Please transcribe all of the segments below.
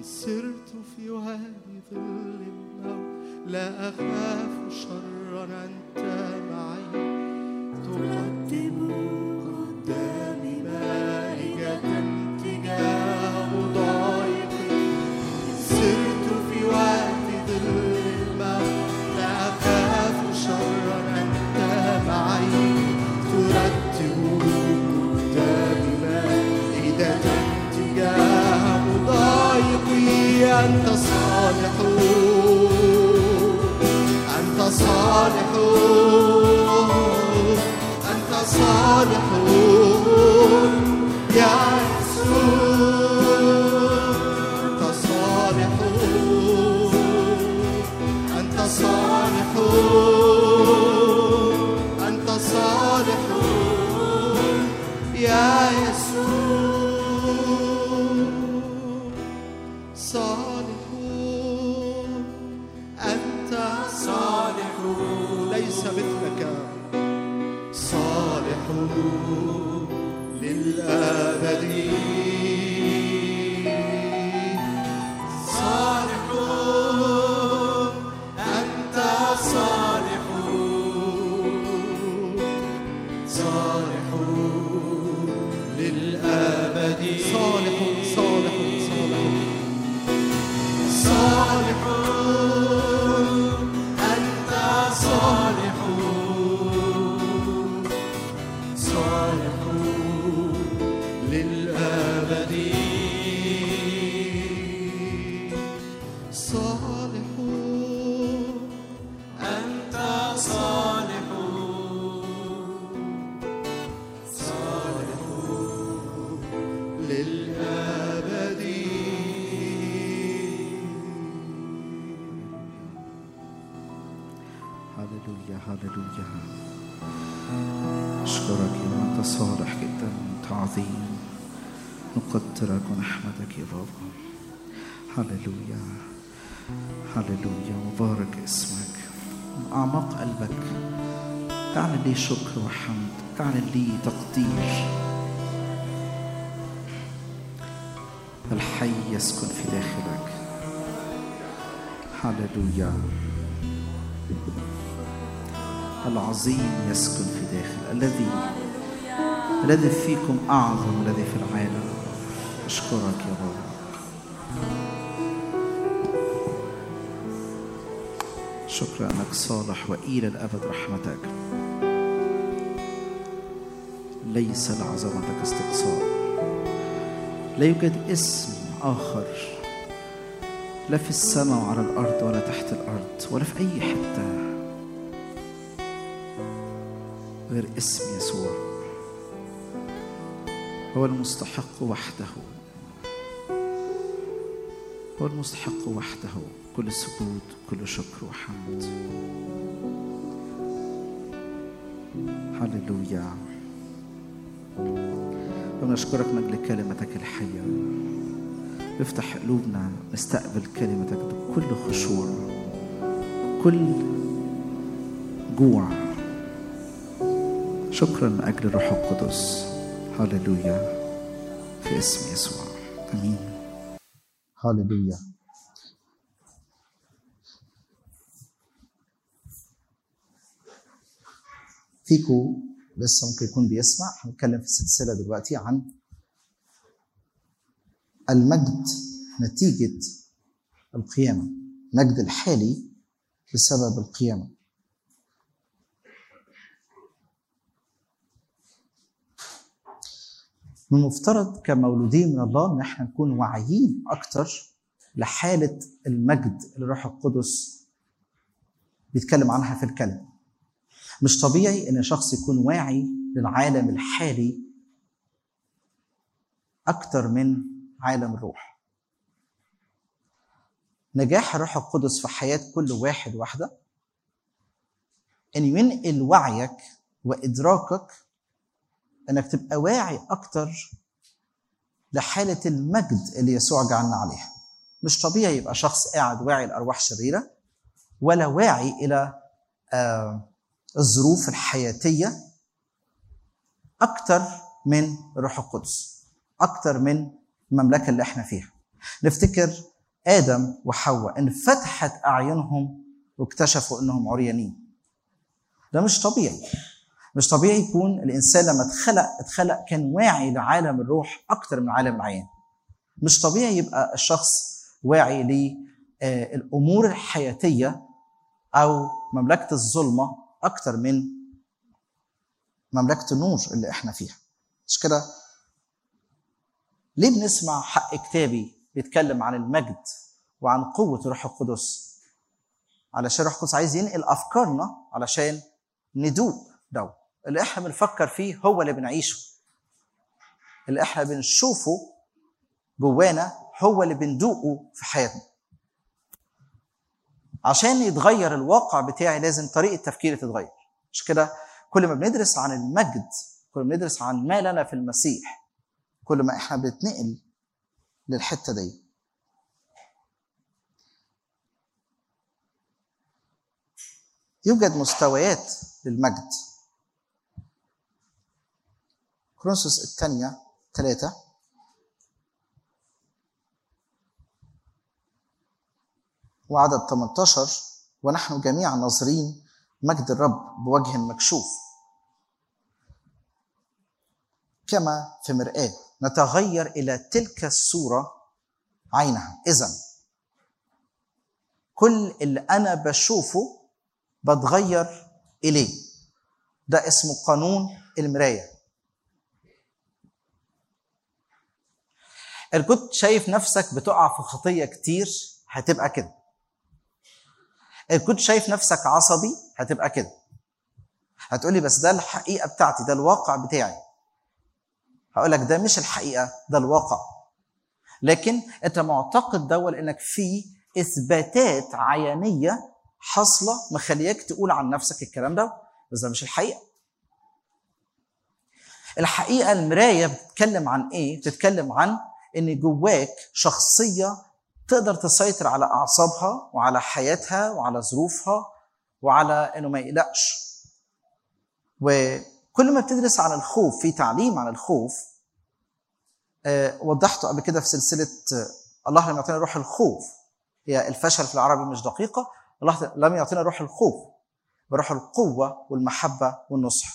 سرت في وادي ظل الموت لا أخاف شرا أنت معي تقدم قدامي مائدة تجاه مضايقي سرت في وادي ظل الموت لا أخاف شرا أنت معي ترتب قدامي مائدة تجاه مضايقي أنت صالح أنت صالح أنت صالح يا يسوع أنت صالح أنت صالح أنت صالح يا يسوع صالح أنت صالح ليس مثلك صالح للأبد صالح أنت صالح صالح للأبد صالح صالح صالح صالح أنت صالح صالح للأبد صالح أنت صالح صالح للأبد هللويا هللويا أشكرك يا أنت صالح جدا أنت عظيم نقدرك ونحمدك يا بابا هللويا هللويا مبارك اسمك من أعماق قلبك اعلن لي شكر وحمد اعلن لي تقدير الحي يسكن في داخلك هللويا العظيم يسكن في داخل الذي الذي فيكم أعظم الذي في العالم أشكرك يا بابا شكرا أنك صالح وإلى الأبد رحمتك ليس لعظمتك استقصاء لا يوجد اسم آخر لا في السماء وعلى الأرض ولا تحت الأرض ولا في أي حتة غير اسم يسوع هو المستحق وحده هو المستحق وحده كل سجود كل شكر وحمد هللويا ونشكرك من أجل كلمتك الحية افتح قلوبنا نستقبل كلمتك بكل خشوع كل جوع شكرا من أجل الروح القدس هللويا في اسم يسوع أمين هللويا فيكو لسه ممكن يكون بيسمع هنتكلم في سلسلة دلوقتي عن المجد نتيجة القيامة المجد الحالي بسبب القيامة من المفترض كمولودين من الله ان احنا نكون واعيين اكتر لحاله المجد اللي الروح القدس بيتكلم عنها في الكلمه. مش طبيعي ان شخص يكون واعي للعالم الحالي اكتر من عالم الروح. نجاح الروح القدس في حياه كل واحد واحده ان ينقل وعيك وادراكك انك تبقى واعي اكتر لحاله المجد اللي يسوع جعلنا عليها مش طبيعي يبقى شخص قاعد واعي لارواح شريره ولا واعي الى آه الظروف الحياتيه اكتر من الروح القدس اكتر من المملكه اللي احنا فيها نفتكر ادم وحواء انفتحت اعينهم واكتشفوا انهم عريانين ده مش طبيعي مش طبيعي يكون الانسان لما اتخلق اتخلق كان واعي لعالم الروح اكتر من عالم العيان مش طبيعي يبقى الشخص واعي للامور الحياتيه او مملكه الظلمه اكتر من مملكه النور اللي احنا فيها مش كده ليه بنسمع حق كتابي بيتكلم عن المجد وعن قوه الروح القدس علشان الروح القدس عايز ينقل افكارنا علشان ندوق ده اللي احنا بنفكر فيه هو اللي بنعيشه اللي احنا بنشوفه جوانا هو اللي بندوقه في حياتنا عشان يتغير الواقع بتاعي لازم طريقه تفكيري تتغير مش كده كل ما بندرس عن المجد كل ما بندرس عن ما لنا في المسيح كل ما احنا بنتنقل للحته دي يوجد مستويات للمجد كرونسوس الثانية ثلاثة وعدد 18 ونحن جميعا ناظرين مجد الرب بوجه مكشوف كما في مرآة نتغير إلى تلك الصورة عينها إذا كل اللي أنا بشوفه بتغير إليه ده اسمه قانون المراية إن كنت شايف نفسك بتقع في خطية كتير هتبقى كده إن كنت شايف نفسك عصبي هتبقى كده هتقولي بس ده الحقيقة بتاعتي ده الواقع بتاعي هقول لك ده مش الحقيقة ده الواقع لكن انت معتقد دول انك في اثباتات عيانية حاصلة مخلياك تقول عن نفسك الكلام ده بس ده مش الحقيقة الحقيقة المراية بتتكلم عن ايه؟ بتتكلم عن ان جواك شخصية تقدر تسيطر على اعصابها وعلى حياتها وعلى ظروفها وعلى انه ما يقلقش وكل ما بتدرس عن الخوف في تعليم عن الخوف آه، وضحته قبل كده في سلسله آه، الله لم يعطينا روح الخوف هي الفشل في العربي مش دقيقه الله لم يعطينا روح الخوف بروح القوه والمحبه والنصح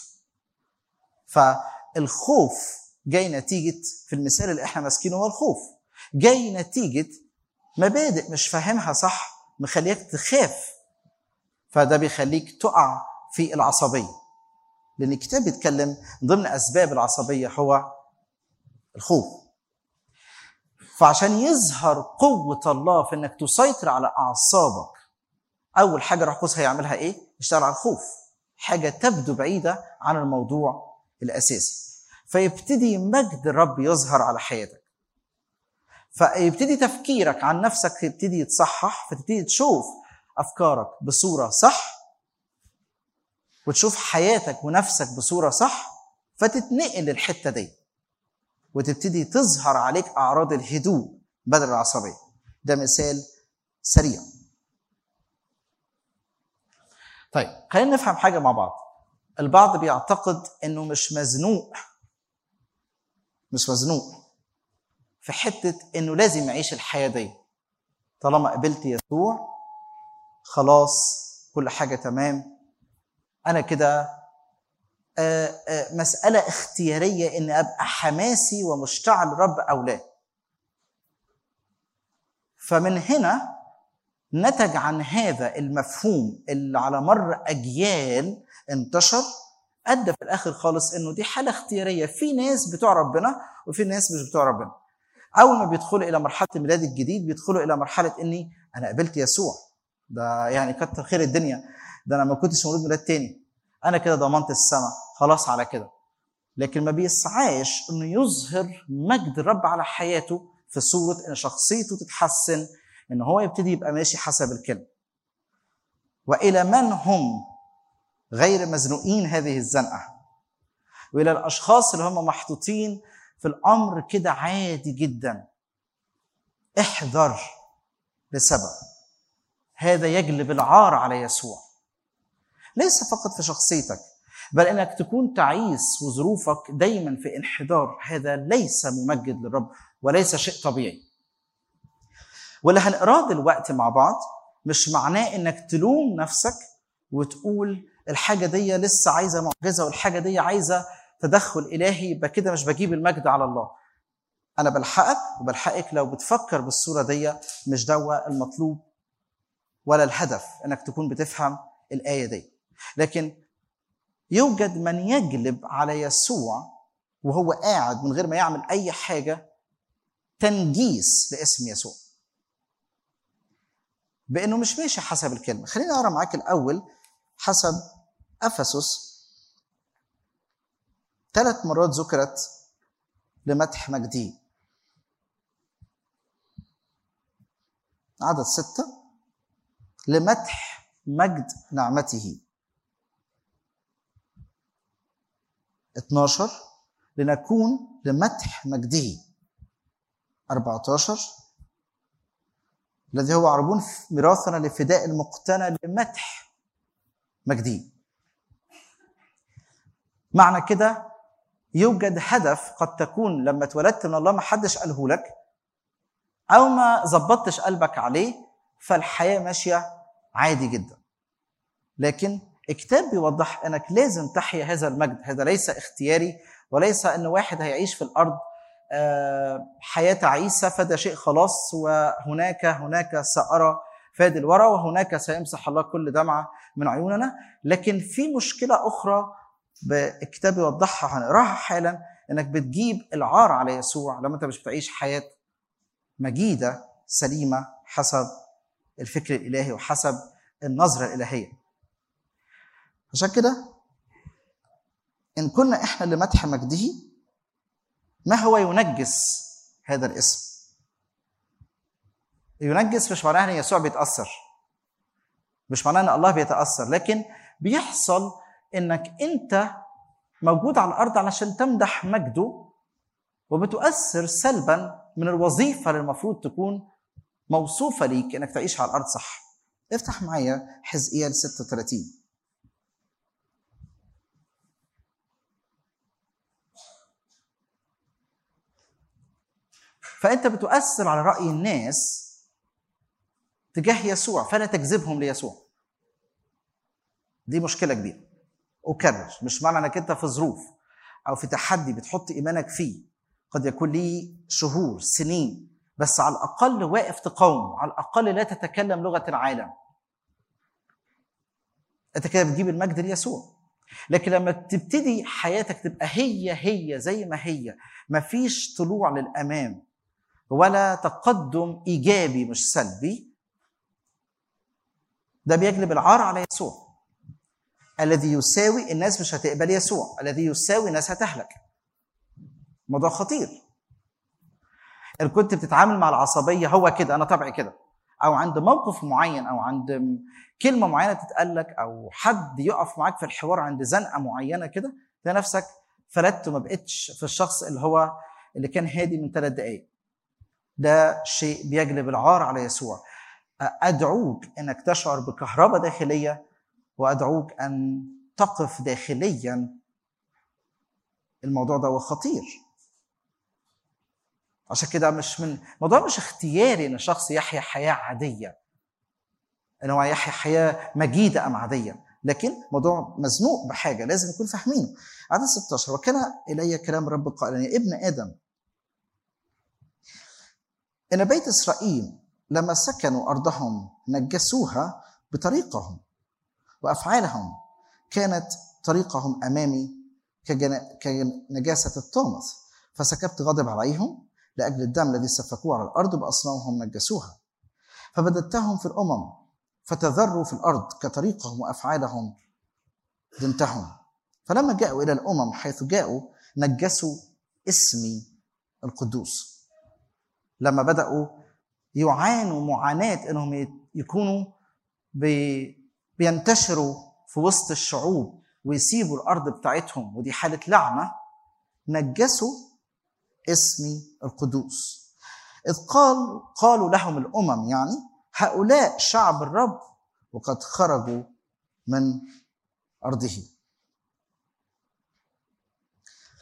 فالخوف جاي نتيجه في المثال اللي احنا ماسكينه هو الخوف جاي نتيجه مبادئ مش فاهمها صح مخليك تخاف فده بيخليك تقع في العصبيه لان الكتاب بيتكلم ضمن اسباب العصبيه هو الخوف فعشان يظهر قوة الله في انك تسيطر على اعصابك اول حاجة روح القدس هيعملها ايه؟ يشتغل على الخوف حاجة تبدو بعيدة عن الموضوع الاساسي فيبتدي مجد الرب يظهر على حياتك فيبتدي تفكيرك عن نفسك يبتدي يتصحح فتبتدي تشوف افكارك بصورة صح وتشوف حياتك ونفسك بصورة صح فتتنقل للحتة دي وتبتدي تظهر عليك اعراض الهدوء بدل العصبيه ده مثال سريع طيب خلينا نفهم حاجه مع بعض البعض بيعتقد انه مش مزنوق مش مزنوق في حته انه لازم يعيش الحياه دي طالما قبلت يسوع خلاص كل حاجه تمام انا كده آه، آه، مسألة اختيارية إن أبقى حماسي ومشتعل رب أو لا. فمن هنا نتج عن هذا المفهوم اللي على مر أجيال انتشر أدى في الآخر خالص إنه دي حالة اختيارية في ناس بتوع ربنا وفي ناس مش بتوع ربنا. أول ما بيدخلوا إلى مرحلة الميلاد الجديد بيدخلوا إلى مرحلة إني أنا قبلت يسوع. ده يعني كتر خير الدنيا ده أنا ما كنتش مولود ميلاد تاني. انا كده ضمنت السماء خلاص على كده لكن ما بيسعاش انه يظهر مجد الرب على حياته في صوره ان شخصيته تتحسن ان هو يبتدي يبقى ماشي حسب الكلمه والى من هم غير مزنوقين هذه الزنقه والى الاشخاص اللي هم محطوطين في الامر كده عادي جدا احذر لسبب هذا يجلب العار على يسوع ليس فقط في شخصيتك بل انك تكون تعيس وظروفك دايما في انحدار هذا ليس ممجد للرب وليس شيء طبيعي واللي هنقراه دلوقتي مع بعض مش معناه انك تلوم نفسك وتقول الحاجه دي لسه عايزه معجزه والحاجه دي عايزه تدخل الهي يبقى كده مش بجيب المجد على الله انا بلحقك وبلحقك لو بتفكر بالصوره دي مش دوا المطلوب ولا الهدف انك تكون بتفهم الايه دي لكن يوجد من يجلب على يسوع وهو قاعد من غير ما يعمل اي حاجه تنجيس لاسم يسوع بانه مش ماشي حسب الكلمه خليني اقرا معاك الاول حسب افسس ثلاث مرات ذكرت لمدح مجدي عدد ستة لمدح مجد نعمته 12 لنكون لمدح مجده 14 الذي هو عربون ميراثنا لفداء المقتنى لمدح مجده معنى كده يوجد هدف قد تكون لما اتولدت من الله ما حدش قاله لك او ما ظبطتش قلبك عليه فالحياه ماشيه عادي جدا لكن الكتاب بيوضح انك لازم تحيا هذا المجد هذا ليس اختياري وليس ان واحد هيعيش في الارض حياه تعيسه فده شيء خلاص وهناك هناك سارى فاد الورى وهناك سيمسح الله كل دمعه من عيوننا لكن في مشكله اخرى الكتاب يوضحها هنقراها حالا انك بتجيب العار على يسوع لما انت مش بتعيش حياه مجيده سليمه حسب الفكر الالهي وحسب النظره الالهيه. عشان كده ان كنا احنا لمدح مجده ما هو ينجس هذا الاسم؟ ينجس مش معناها ان يسوع بيتاثر مش معناه ان الله بيتاثر لكن بيحصل انك انت موجود على الارض علشان تمدح مجده وبتؤثر سلبا من الوظيفه اللي المفروض تكون موصوفه ليك انك تعيش على الارض صح. افتح معايا حزقيال 36 فانت بتؤثر على راي الناس تجاه يسوع فلا تجذبهم ليسوع. دي مشكله كبيره. اكرر مش معنى انك انت في ظروف او في تحدي بتحط ايمانك فيه قد يكون ليه شهور سنين بس على الاقل واقف تقاوم على الاقل لا تتكلم لغه العالم انت كده بتجيب المجد ليسوع لكن لما تبتدي حياتك تبقى هي هي زي ما هي مفيش طلوع للامام ولا تقدم ايجابي مش سلبي ده بيجلب العار على يسوع الذي يساوي الناس مش هتقبل يسوع الذي يساوي الناس هتهلك موضوع خطير ان كنت بتتعامل مع العصبيه هو كده انا طبعي كده او عند موقف معين او عند كلمه معينه تتقال لك او حد يقف معاك في الحوار عند زنقه معينه كده تلاقي نفسك فلت وما بقتش في الشخص اللي هو اللي كان هادي من ثلاث دقائق ده شيء بيجلب العار على يسوع ادعوك انك تشعر بكهرباء داخليه وادعوك ان تقف داخليا الموضوع ده خطير عشان كده مش من الموضوع مش اختياري ان الشخص يحيا حياه عاديه ان هو يحيا حياه مجيده ام عاديه لكن موضوع مزنوق بحاجه لازم نكون فاهمينه عدد 16 وكان الي كلام رب قائلا يا ابن ادم ان بيت اسرائيل لما سكنوا ارضهم نجسوها بطريقهم وافعالهم كانت طريقهم امامي كنجاسه الطامث فسكبت غضب عليهم لاجل الدم الذي سفكوه على الارض باصنامهم نجسوها فبددتهم في الامم فتذروا في الارض كطريقهم وافعالهم دنتهم فلما جاءوا الى الامم حيث جاءوا نجسوا اسمي القدوس لما بداوا يعانوا معاناه انهم يكونوا بينتشروا في وسط الشعوب ويسيبوا الارض بتاعتهم ودي حاله لعنه نجسوا اسمي القدوس اذ قال قالوا لهم الامم يعني هؤلاء شعب الرب وقد خرجوا من ارضه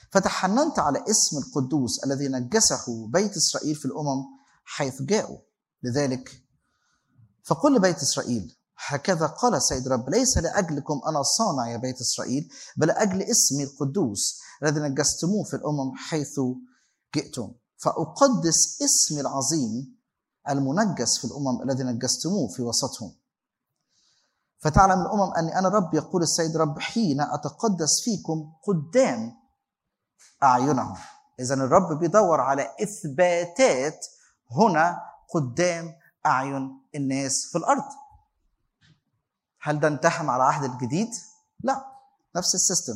فتحننت على اسم القدوس الذي نجسه بيت اسرائيل في الامم حيث جاءوا لذلك فقل لبيت إسرائيل هكذا قال السيد رب ليس لأجلكم أنا صانع يا بيت إسرائيل بل لأجل اسمي القدوس الذي نجستموه في الأمم حيث جئتم فأقدس اسمي العظيم المنجس في الأمم الذي نجستموه في وسطهم فتعلم الأمم أني أنا رب يقول السيد رب حين أتقدس فيكم قدام أعينهم إذا الرب بيدور على إثباتات هنا قدام أعين الناس في الأرض هل ده انتهى مع العهد الجديد؟ لا نفس السيستم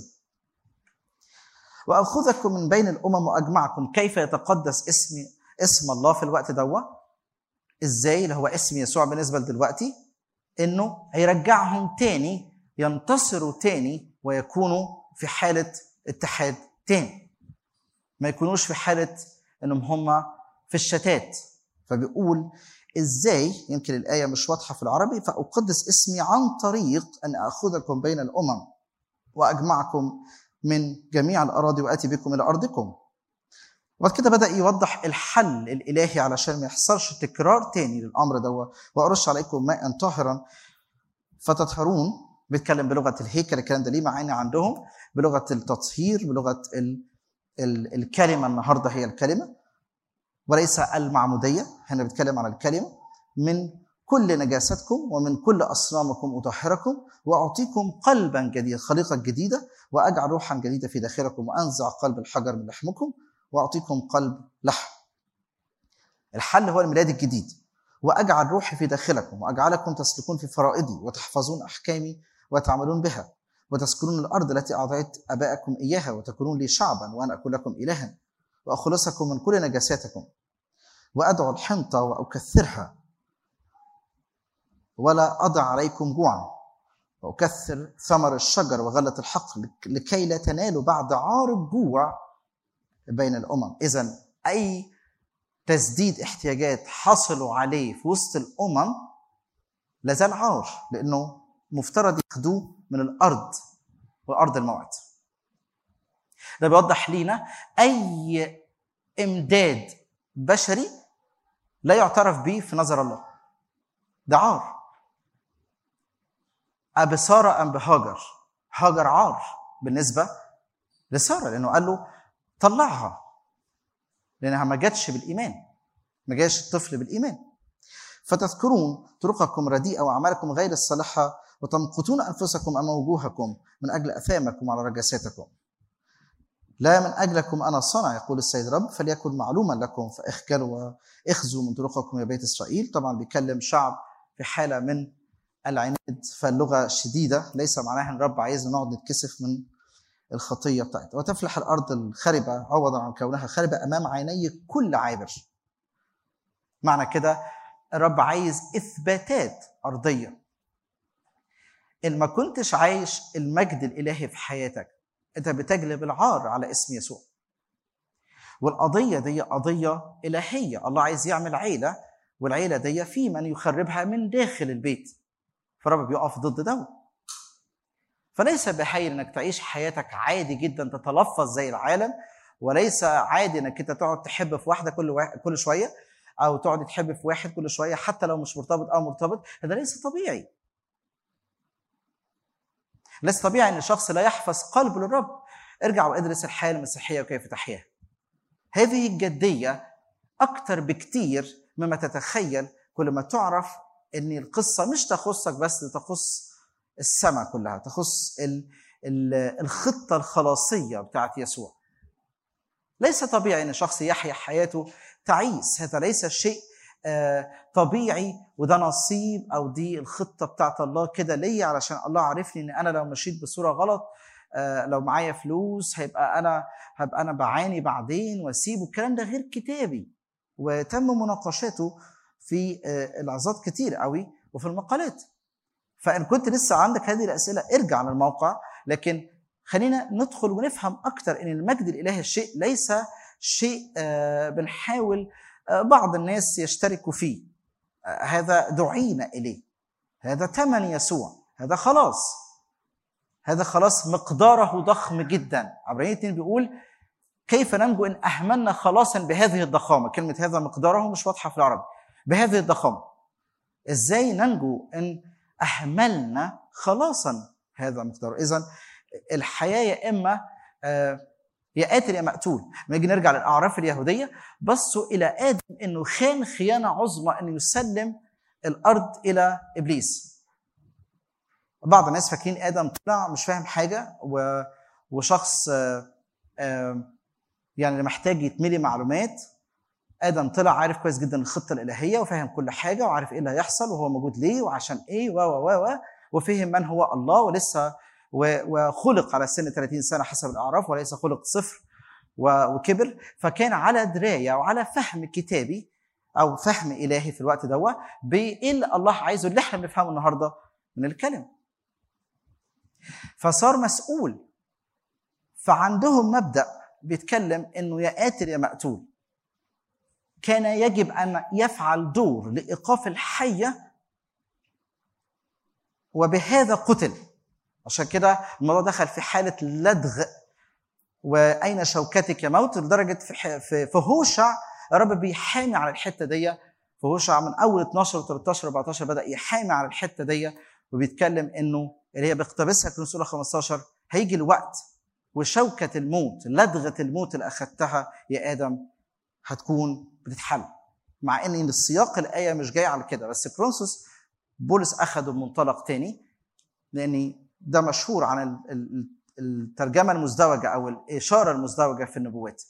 وأخذكم من بين الأمم وأجمعكم كيف يتقدس اسم اسم الله في الوقت دوا ازاي اللي هو اسم يسوع بالنسبة لدلوقتي انه هيرجعهم تاني ينتصروا تاني ويكونوا في حالة اتحاد تاني ما يكونوش في حالة انهم هم في الشتات فبيقول ازاي يمكن الايه مش واضحه في العربي فاقدس اسمي عن طريق ان اخذكم بين الامم واجمعكم من جميع الاراضي واتي بكم الى ارضكم وبعد كده بدا يوضح الحل الالهي علشان ما يحصلش تكرار تاني للامر ده وارش عليكم ماء طاهرا فتطهرون بيتكلم بلغه الهيكل الكلام ده ليه معاني عندهم بلغه التطهير بلغه ال ال الكلمه النهارده هي الكلمه وليس المعمودية هنا بيتكلم عن الكلمة من كل نجاستكم ومن كل أصنامكم أطهركم وأعطيكم قلبا جديدا خليقة جديدة وأجعل روحا جديدة في داخلكم وأنزع قلب الحجر من لحمكم وأعطيكم قلب لحم الحل هو الميلاد الجديد وأجعل روحي في داخلكم وأجعلكم تسلكون في فرائضي وتحفظون أحكامي وتعملون بها وتسكنون الأرض التي أعطيت أبائكم إياها وتكونون لي شعبا وأنا أكون لكم إلها وأخلصكم من كل نجاساتكم وأدعو الحنطة وأكثرها ولا أضع عليكم جوعا وأكثر ثمر الشجر وغلة الحقل لكي لا تنالوا بعد عار الجوع بين الأمم إذا أي تسديد احتياجات حصلوا عليه في وسط الأمم لازال عار لأنه مفترض ياخدوه من الأرض وأرض الموعد ده بيوضح لينا اي امداد بشري لا يعترف به في نظر الله ده عار أبي سارة أم بهاجر هاجر عار بالنسبة لسارة لأنه قال له طلعها لأنها ما جاتش بالإيمان ما جاش الطفل بالإيمان فتذكرون طرقكم رديئة وأعمالكم غير الصالحة وتمقتون أنفسكم أمام وجوهكم من أجل أثامكم على رجساتكم لا من أجلكم أنا صنع يقول السيد رب فليكن معلوما لكم فاخجلوا واخزوا من طرقكم يا بيت إسرائيل طبعا بيكلم شعب في حالة من العناد فاللغة شديدة ليس معناها أن الرب عايزنا نقعد نتكسف من الخطية بتاعتها وتفلح الأرض الخربة عوضا عن كونها خربة أمام عيني كل عابر معنى كده الرب عايز إثباتات أرضية إن ما كنتش عايش المجد الإلهي في حياتك انت بتجلب العار على اسم يسوع والقضيه دي قضيه الهيه الله عايز يعمل عيله والعيله دي في من يخربها من داخل البيت فرب بيقف ضد ده فليس بحيل انك تعيش حياتك عادي جدا تتلفظ زي العالم وليس عادي انك انت تقعد تحب في واحده كل واحد كل شويه او تقعد تحب في واحد كل شويه حتى لو مش مرتبط او مرتبط هذا ليس طبيعي ليس طبيعي ان الشخص لا يحفظ قلبه للرب ارجع وادرس الحياه المسيحيه وكيف تحياها هذه الجديه اكثر بكتير مما تتخيل كل ما تعرف ان القصه مش تخصك بس تخص السماء كلها تخص ال ال الخطه الخلاصيه بتاعت يسوع ليس طبيعي ان شخص يحيا حياته تعيس هذا ليس شيء آه، طبيعي وده نصيب او دي الخطه بتاعت الله كده ليا علشان الله عارفني ان انا لو مشيت بصوره غلط آه، لو معايا فلوس هيبقى انا هبقى انا بعاني بعدين واسيبه الكلام ده غير كتابي وتم مناقشاته في آه، العظات كتير قوي وفي المقالات فان كنت لسه عندك هذه الاسئله ارجع للموقع لكن خلينا ندخل ونفهم اكتر ان المجد الالهي الشيء ليس شيء بنحاول بعض الناس يشتركوا فيه هذا دعينا اليه هذا ثمن يسوع هذا خلاص هذا خلاص مقداره ضخم جدا عبرانية 2 بيقول كيف ننجو ان اهملنا خلاصا بهذه الضخامه كلمه هذا مقداره مش واضحه في العربي بهذه الضخامه ازاي ننجو ان اهملنا خلاصا هذا مقدار اذا الحياه يا اما آه، يا قاتل يا مقتول لما نيجي نرجع للاعراف اليهوديه بصوا الى ادم انه خان خيانه عظمى انه يسلم الارض الى ابليس بعض الناس فاكرين ادم طلع مش فاهم حاجه و... وشخص آه، آه، يعني محتاج يتملي معلومات ادم طلع عارف كويس جدا الخطه الالهيه وفاهم كل حاجه وعارف ايه اللي هيحصل وهو موجود ليه وعشان ايه و و و و وفهم من هو الله ولسه و- وخلق على سن 30 سنه حسب الاعراف وليس خلق صفر و- وكبر فكان على درايه وعلى فهم كتابي او فهم الهي في الوقت دوا بايه اللي الله عايزه اللي احنا بنفهمه النهارده من الكلام فصار مسؤول فعندهم مبدا بيتكلم انه يا قاتل يا مقتول كان يجب ان يفعل دور لايقاف الحيه وبهذا قتل عشان كده الموضوع دخل في حاله لدغ واين شوكتك يا موت لدرجه في ح- في في هوشع الرب بيحامي على الحته دي في هوشع من اول 12 و13 14 بدا يحامي على الحته دي وبيتكلم انه اللي هي بيقتبسها في سوره 15 هيجي الوقت وشوكه الموت لدغه الموت اللي اخذتها يا ادم هتكون بتتحل مع ان السياق الايه مش جاي على كده بس كرونسوس بولس اخده بمنطلق تاني لان ده مشهور عن ال- ال- الترجمه المزدوجه او الاشاره المزدوجه في النبوات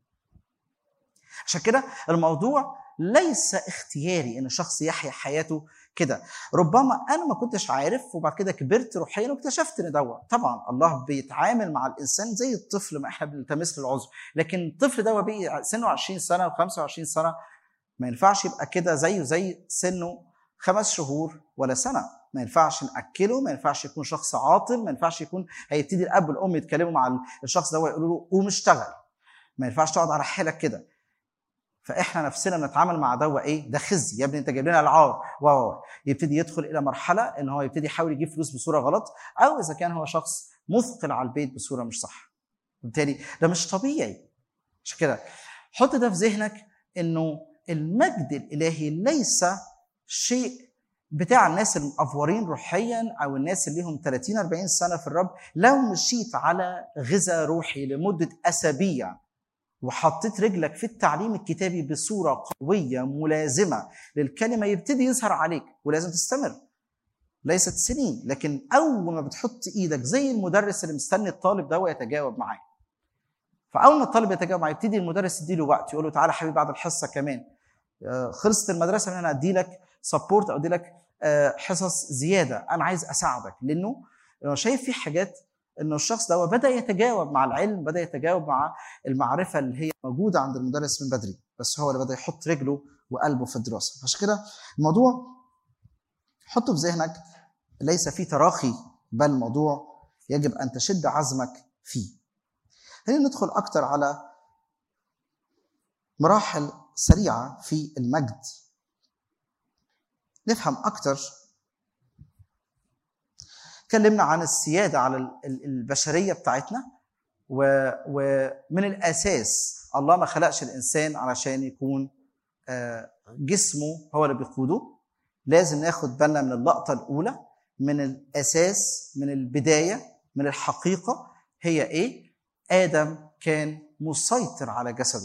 عشان كده الموضوع ليس اختياري ان شخص يحيا حياته كده ربما انا ما كنتش عارف وبعد كده كبرت روحيا واكتشفت ان دوا طبعا الله بيتعامل مع الانسان زي الطفل ما احنا بنلتمس له العذر لكن الطفل دوا بقي سنه 20 سنه و25 سنه ما ينفعش يبقى كده زيه زي سنه خمس شهور ولا سنه ما ينفعش ناكله ما ينفعش يكون شخص عاطل ما ينفعش يكون هيبتدي الاب والام يتكلموا مع الشخص ده ويقولوا له قوم اشتغل ما ينفعش تقعد على حيلك كده فاحنا نفسنا بنتعامل مع دوا ايه ده خزي يا ابني انت جايب لنا العار و و يبتدي يدخل الى مرحله ان هو يبتدي يحاول يجيب فلوس بصوره غلط او اذا كان هو شخص مثقل على البيت بصوره مش صح بالتالي ده مش طبيعي عشان كده حط ده في ذهنك انه المجد الالهي ليس شيء بتاع الناس المأفورين روحيا او الناس اللي لهم 30 40 سنه في الرب لو مشيت على غذاء روحي لمده اسابيع وحطيت رجلك في التعليم الكتابي بصوره قويه ملازمه للكلمه يبتدي يظهر عليك ولازم تستمر ليست سنين لكن اول ما بتحط ايدك زي المدرس اللي مستني الطالب ده يتجاوب معاه فاول ما الطالب يتجاوب معاه يبتدي المدرس يديله وقت يقول له تعالى حبيبي بعد الحصه كمان آه، خلصت المدرسه من هنا ادي لك سبورت او ادي لك آه، حصص زياده انا عايز اساعدك لانه لو شايف في حاجات انه الشخص ده بدا يتجاوب مع العلم بدا يتجاوب مع المعرفه اللي هي موجوده عند المدرس من بدري بس هو اللي بدا يحط رجله وقلبه في الدراسه عشان كده الموضوع حطه في ذهنك ليس فيه تراخي بل الموضوع يجب ان تشد عزمك فيه خلينا ندخل اكتر على مراحل سريعه في المجد نفهم اكتر اتكلمنا عن السياده على ال- ال- البشريه بتاعتنا و- ومن الاساس الله ما خلقش الانسان علشان يكون آه، جسمه هو اللي بيقوده لازم ناخد بالنا من اللقطه الاولى من الاساس من البدايه من الحقيقه هي ايه ادم كان مسيطر على جسده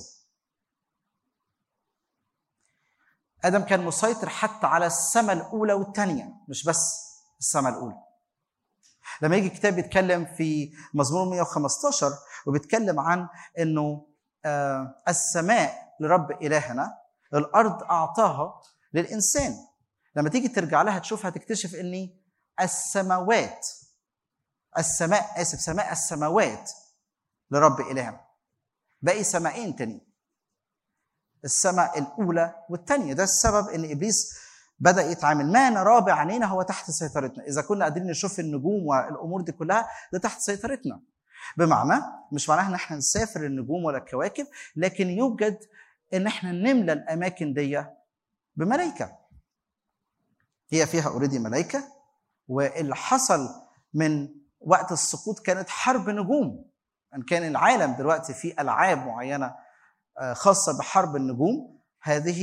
ادم كان مسيطر حتى على السماء الاولى والثانيه مش بس السماء الاولى لما يجي الكتاب بيتكلم في مزمور 115 وبيتكلم عن انه آه، السماء لرب الهنا الارض اعطاها للانسان لما تيجي ترجع لها تشوفها تكتشف ان السماوات السماء اسف سماء السماوات لرب الهنا باقي سماءين تاني السماء الاولى والثانيه ده السبب ان ابليس بدا يتعامل ما نراه بعينينا هو تحت سيطرتنا اذا كنا قادرين نشوف النجوم والامور دي كلها ده تحت سيطرتنا بمعنى مش معناها ان احنا نسافر النجوم ولا الكواكب لكن يوجد ان احنا نملى الاماكن دي بملائكه هي فيها اوريدي ملائكه واللي حصل من وقت السقوط كانت حرب نجوم ان كان العالم دلوقتي في العاب معينه آه، خاصه بحرب النجوم هذه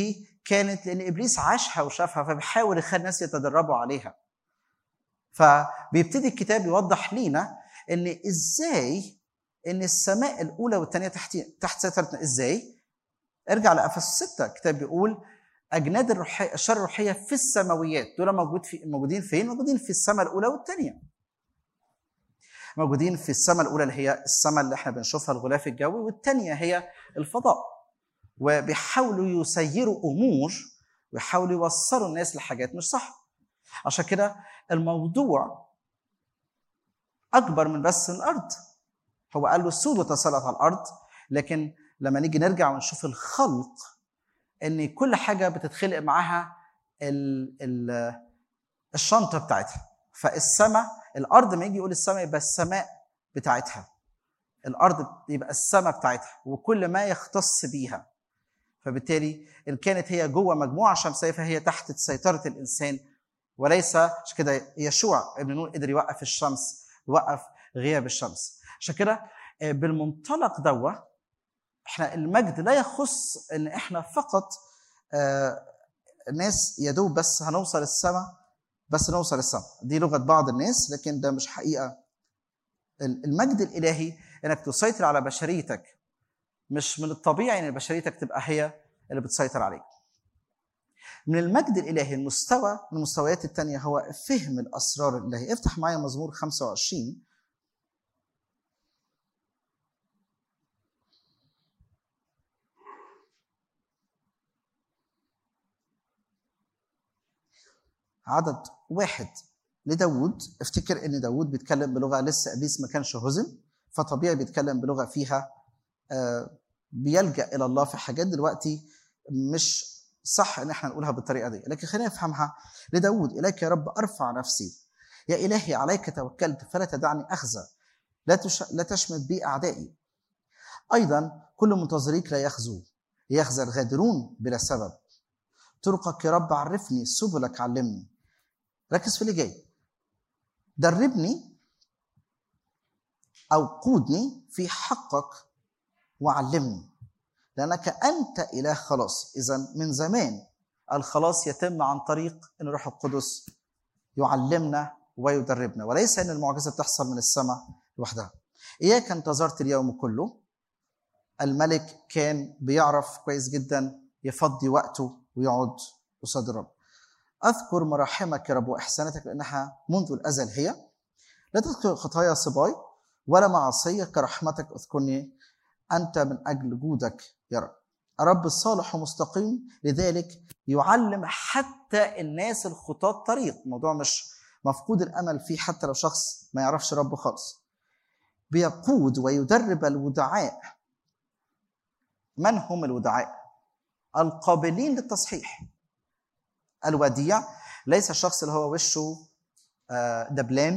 كانت لان ابليس عاشها وشافها فبيحاول يخلي الناس يتدربوا عليها فبيبتدي الكتاب يوضح لينا ان ازاي ان السماء الاولى والثانيه تحت تحت سيطرتنا ازاي ارجع لافسس 6 الكتاب بيقول اجناد الروحيه الشر الروحيه في السماويات دول موجود في موجودين فين موجودين في السماء الاولى والثانيه موجودين في السماء الاولى اللي هي السماء اللي احنا بنشوفها الغلاف الجوي والثانيه هي الفضاء وبيحاولوا يسيروا امور ويحاولوا يوصلوا الناس لحاجات مش صح عشان كده الموضوع اكبر من بس الارض هو قال له السود وتسلط على الارض لكن لما نيجي نرجع ونشوف الخلق ان كل حاجه بتتخلق معاها ال ال الشنطه بتاعتها فالسماء الارض ما يجي يقول السماء يبقى السماء بتاعتها الارض يبقى السماء بتاعتها وكل ما يختص بيها فبالتالي ان كانت هي جوه مجموعه شمسيه فهي تحت سيطره الانسان وليس عشان كده يشوع ابن نون قدر يوقف الشمس يوقف غياب الشمس عشان كده آه، بالمنطلق دوا احنا المجد لا يخص ان احنا فقط آه، ناس يا دوب بس هنوصل السماء بس نوصل السماء دي لغه بعض الناس لكن ده مش حقيقه ال- المجد الالهي انك تسيطر على بشريتك مش من الطبيعي ان بشريتك تبقى هي اللي بتسيطر عليك من المجد الالهي المستوى من المستويات الثانيه هو فهم الاسرار الالهيه افتح معايا مزمور 25 عدد واحد لداود افتكر ان داود بيتكلم بلغه لسه ابليس ما كانش هزم فطبيعي بيتكلم بلغه فيها آه، بيلجا الى الله في حاجات دلوقتي مش صح ان احنا نقولها بالطريقه دي لكن خلينا نفهمها لداود اليك يا رب ارفع نفسي يا الهي عليك توكلت فلا تدعني اخزى لا تش... لا تشمت بي اعدائي ايضا كل منتظريك لا يخزو يخزى الغادرون بلا سبب طرقك يا رب عرفني سبلك علمني ركز في اللي جاي دربني او قودني في حقك وعلمني لانك انت اله خلاص اذا من زمان الخلاص يتم عن طريق ان الروح القدس يعلمنا ويدربنا وليس ان المعجزه بتحصل من السماء لوحدها اياك انتظرت اليوم كله الملك كان بيعرف كويس جدا يفضي وقته ويقعد قصاد الرب اذكر مراحمك يا رب واحسانتك لانها منذ الازل هي لا تذكر خطايا صباي ولا معصيه كرحمتك اذكرني انت من اجل جودك يا رب الرب الصالح ومستقيم لذلك يعلم حتى الناس الخطاة طريق الموضوع مش مفقود الامل فيه حتى لو شخص ما يعرفش ربه خالص بيقود ويدرب الودعاء من هم الودعاء القابلين للتصحيح الوديع ليس الشخص اللي هو وشه آه، دبلان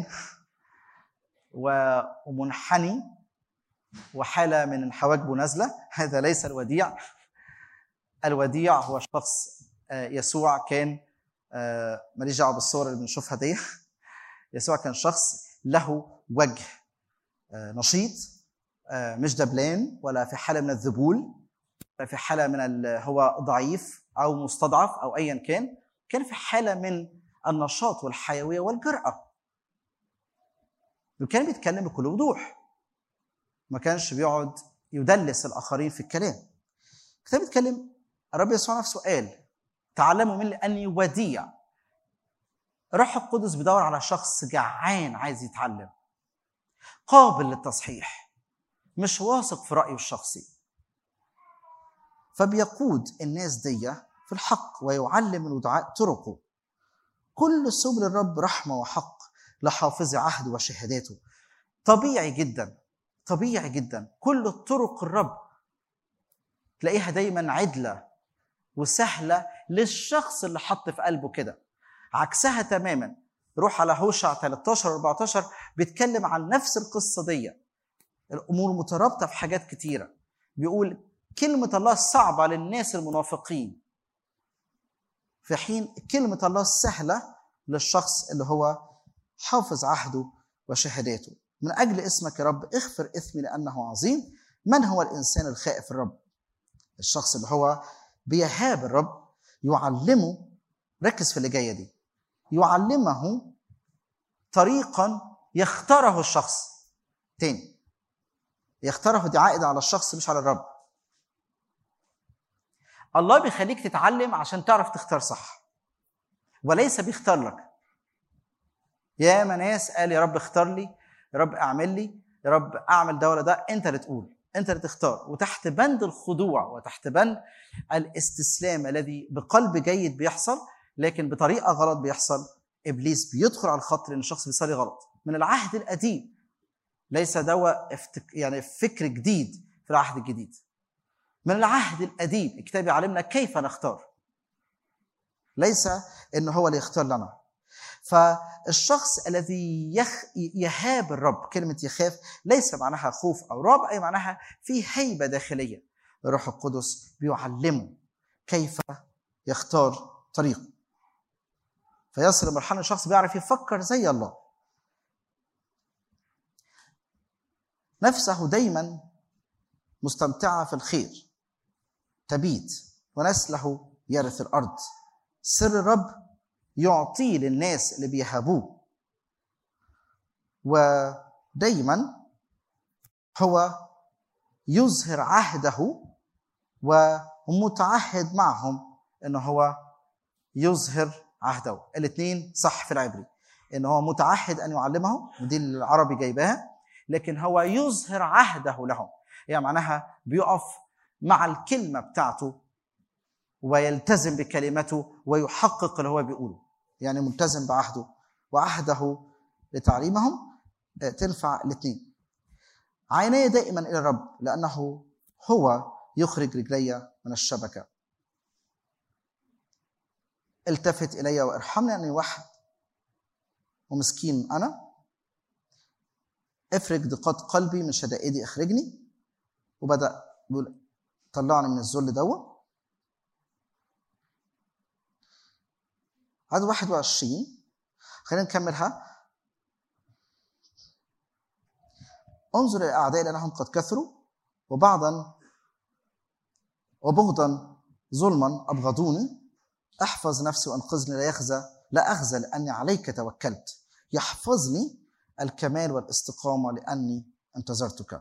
و- ومنحني وحالة من حواجبه نازلة هذا ليس الوديع الوديع هو شخص آه، يسوع كان آه، ماليش دعوه بالصور اللي بنشوفها دي يسوع كان شخص له وجه آه، نشيط آه، مش دبلان ولا في حاله من الذبول ولا في حاله من ال- هو ضعيف او مستضعف او ايا كان كان في حاله من النشاط والحيويه والجراه وكان بيتكلم بكل وضوح ما كانش بيقعد يدلس الاخرين في الكلام الكتاب بيتكلم الرب يسوع نفسه قال تعلموا مني اني وديع روح القدس بيدور على شخص جعان عايز يتعلم قابل للتصحيح مش واثق في رايه الشخصي فبيقود الناس دي في الحق ويعلم الودعاء طرقه كل سبل الرب رحمه وحق لحافظ عهد وشهاداته طبيعي جدا طبيعي جدا كل طرق الرب تلاقيها دايما عدله وسهله للشخص اللي حط في قلبه كده عكسها تماما روح على هوشع 13 14 بيتكلم عن نفس القصه دي الامور مترابطه في حاجات كتيره بيقول كلمه الله صعبه للناس المنافقين في حين كلمه الله سهله للشخص اللي هو حافظ عهده وشهاداته من اجل اسمك يا رب اغفر اثمي لانه عظيم من هو الانسان الخائف الرب الشخص اللي هو بيهاب الرب يعلمه ركز في اللي جايه دي يعلمه طريقا يختاره الشخص تاني يختاره دي عائد على الشخص مش على الرب الله بيخليك تتعلم عشان تعرف تختار صح وليس بيختار لك يا ما ناس قال يا رب اختار لي يا رب اعمل لي يا رب اعمل ده ولا ده انت اللي تقول انت اللي تختار وتحت بند الخضوع وتحت بند الاستسلام الذي بقلب جيد بيحصل لكن بطريقه غلط بيحصل ابليس بيدخل على الخط لان الشخص بيصلي غلط من العهد القديم ليس دواء افتك... يعني فكر جديد في العهد الجديد من العهد القديم الكتاب يعلمنا كيف نختار ليس ان هو اللي يختار لنا فالشخص الذي يخ... يهاب الرب كلمة يخاف ليس معناها خوف أو رعب أي معناها في هيبة داخلية الروح القدس بيعلمه كيف يختار طريقه فيصل لمرحلة الشخص بيعرف يفكر زي الله نفسه دايما مستمتعة في الخير تبيت ونسله يرث الأرض سر الرب يعطيه للناس اللي بيهابوه ودايما هو يظهر عهده ومتعهد معهم ان هو يظهر عهده الاثنين صح في العبري ان هو متعهد ان يعلمهم ودي العربي جايباها لكن هو يظهر عهده لهم يعني معناها بيقف مع الكلمه بتاعته ويلتزم بكلمته ويحقق اللي هو بيقوله يعني ملتزم بعهده وعهده لتعليمهم تنفع الاثنين عيني دائما الى الرب لانه هو يخرج رجلي من الشبكه التفت الي وارحمني اني وحد ومسكين انا افرج دقات قلبي من شدائدي اخرجني وبدا بيقول طلعني من الذل دوت عدد 21 خلينا نكملها انظر الى الاعداء لانهم قد كثروا وبعضا وبغضا ظلما ابغضوني احفظ نفسي وانقذني لا يخزى لا اخزى لاني عليك توكلت يحفظني الكمال والاستقامه لاني انتظرتك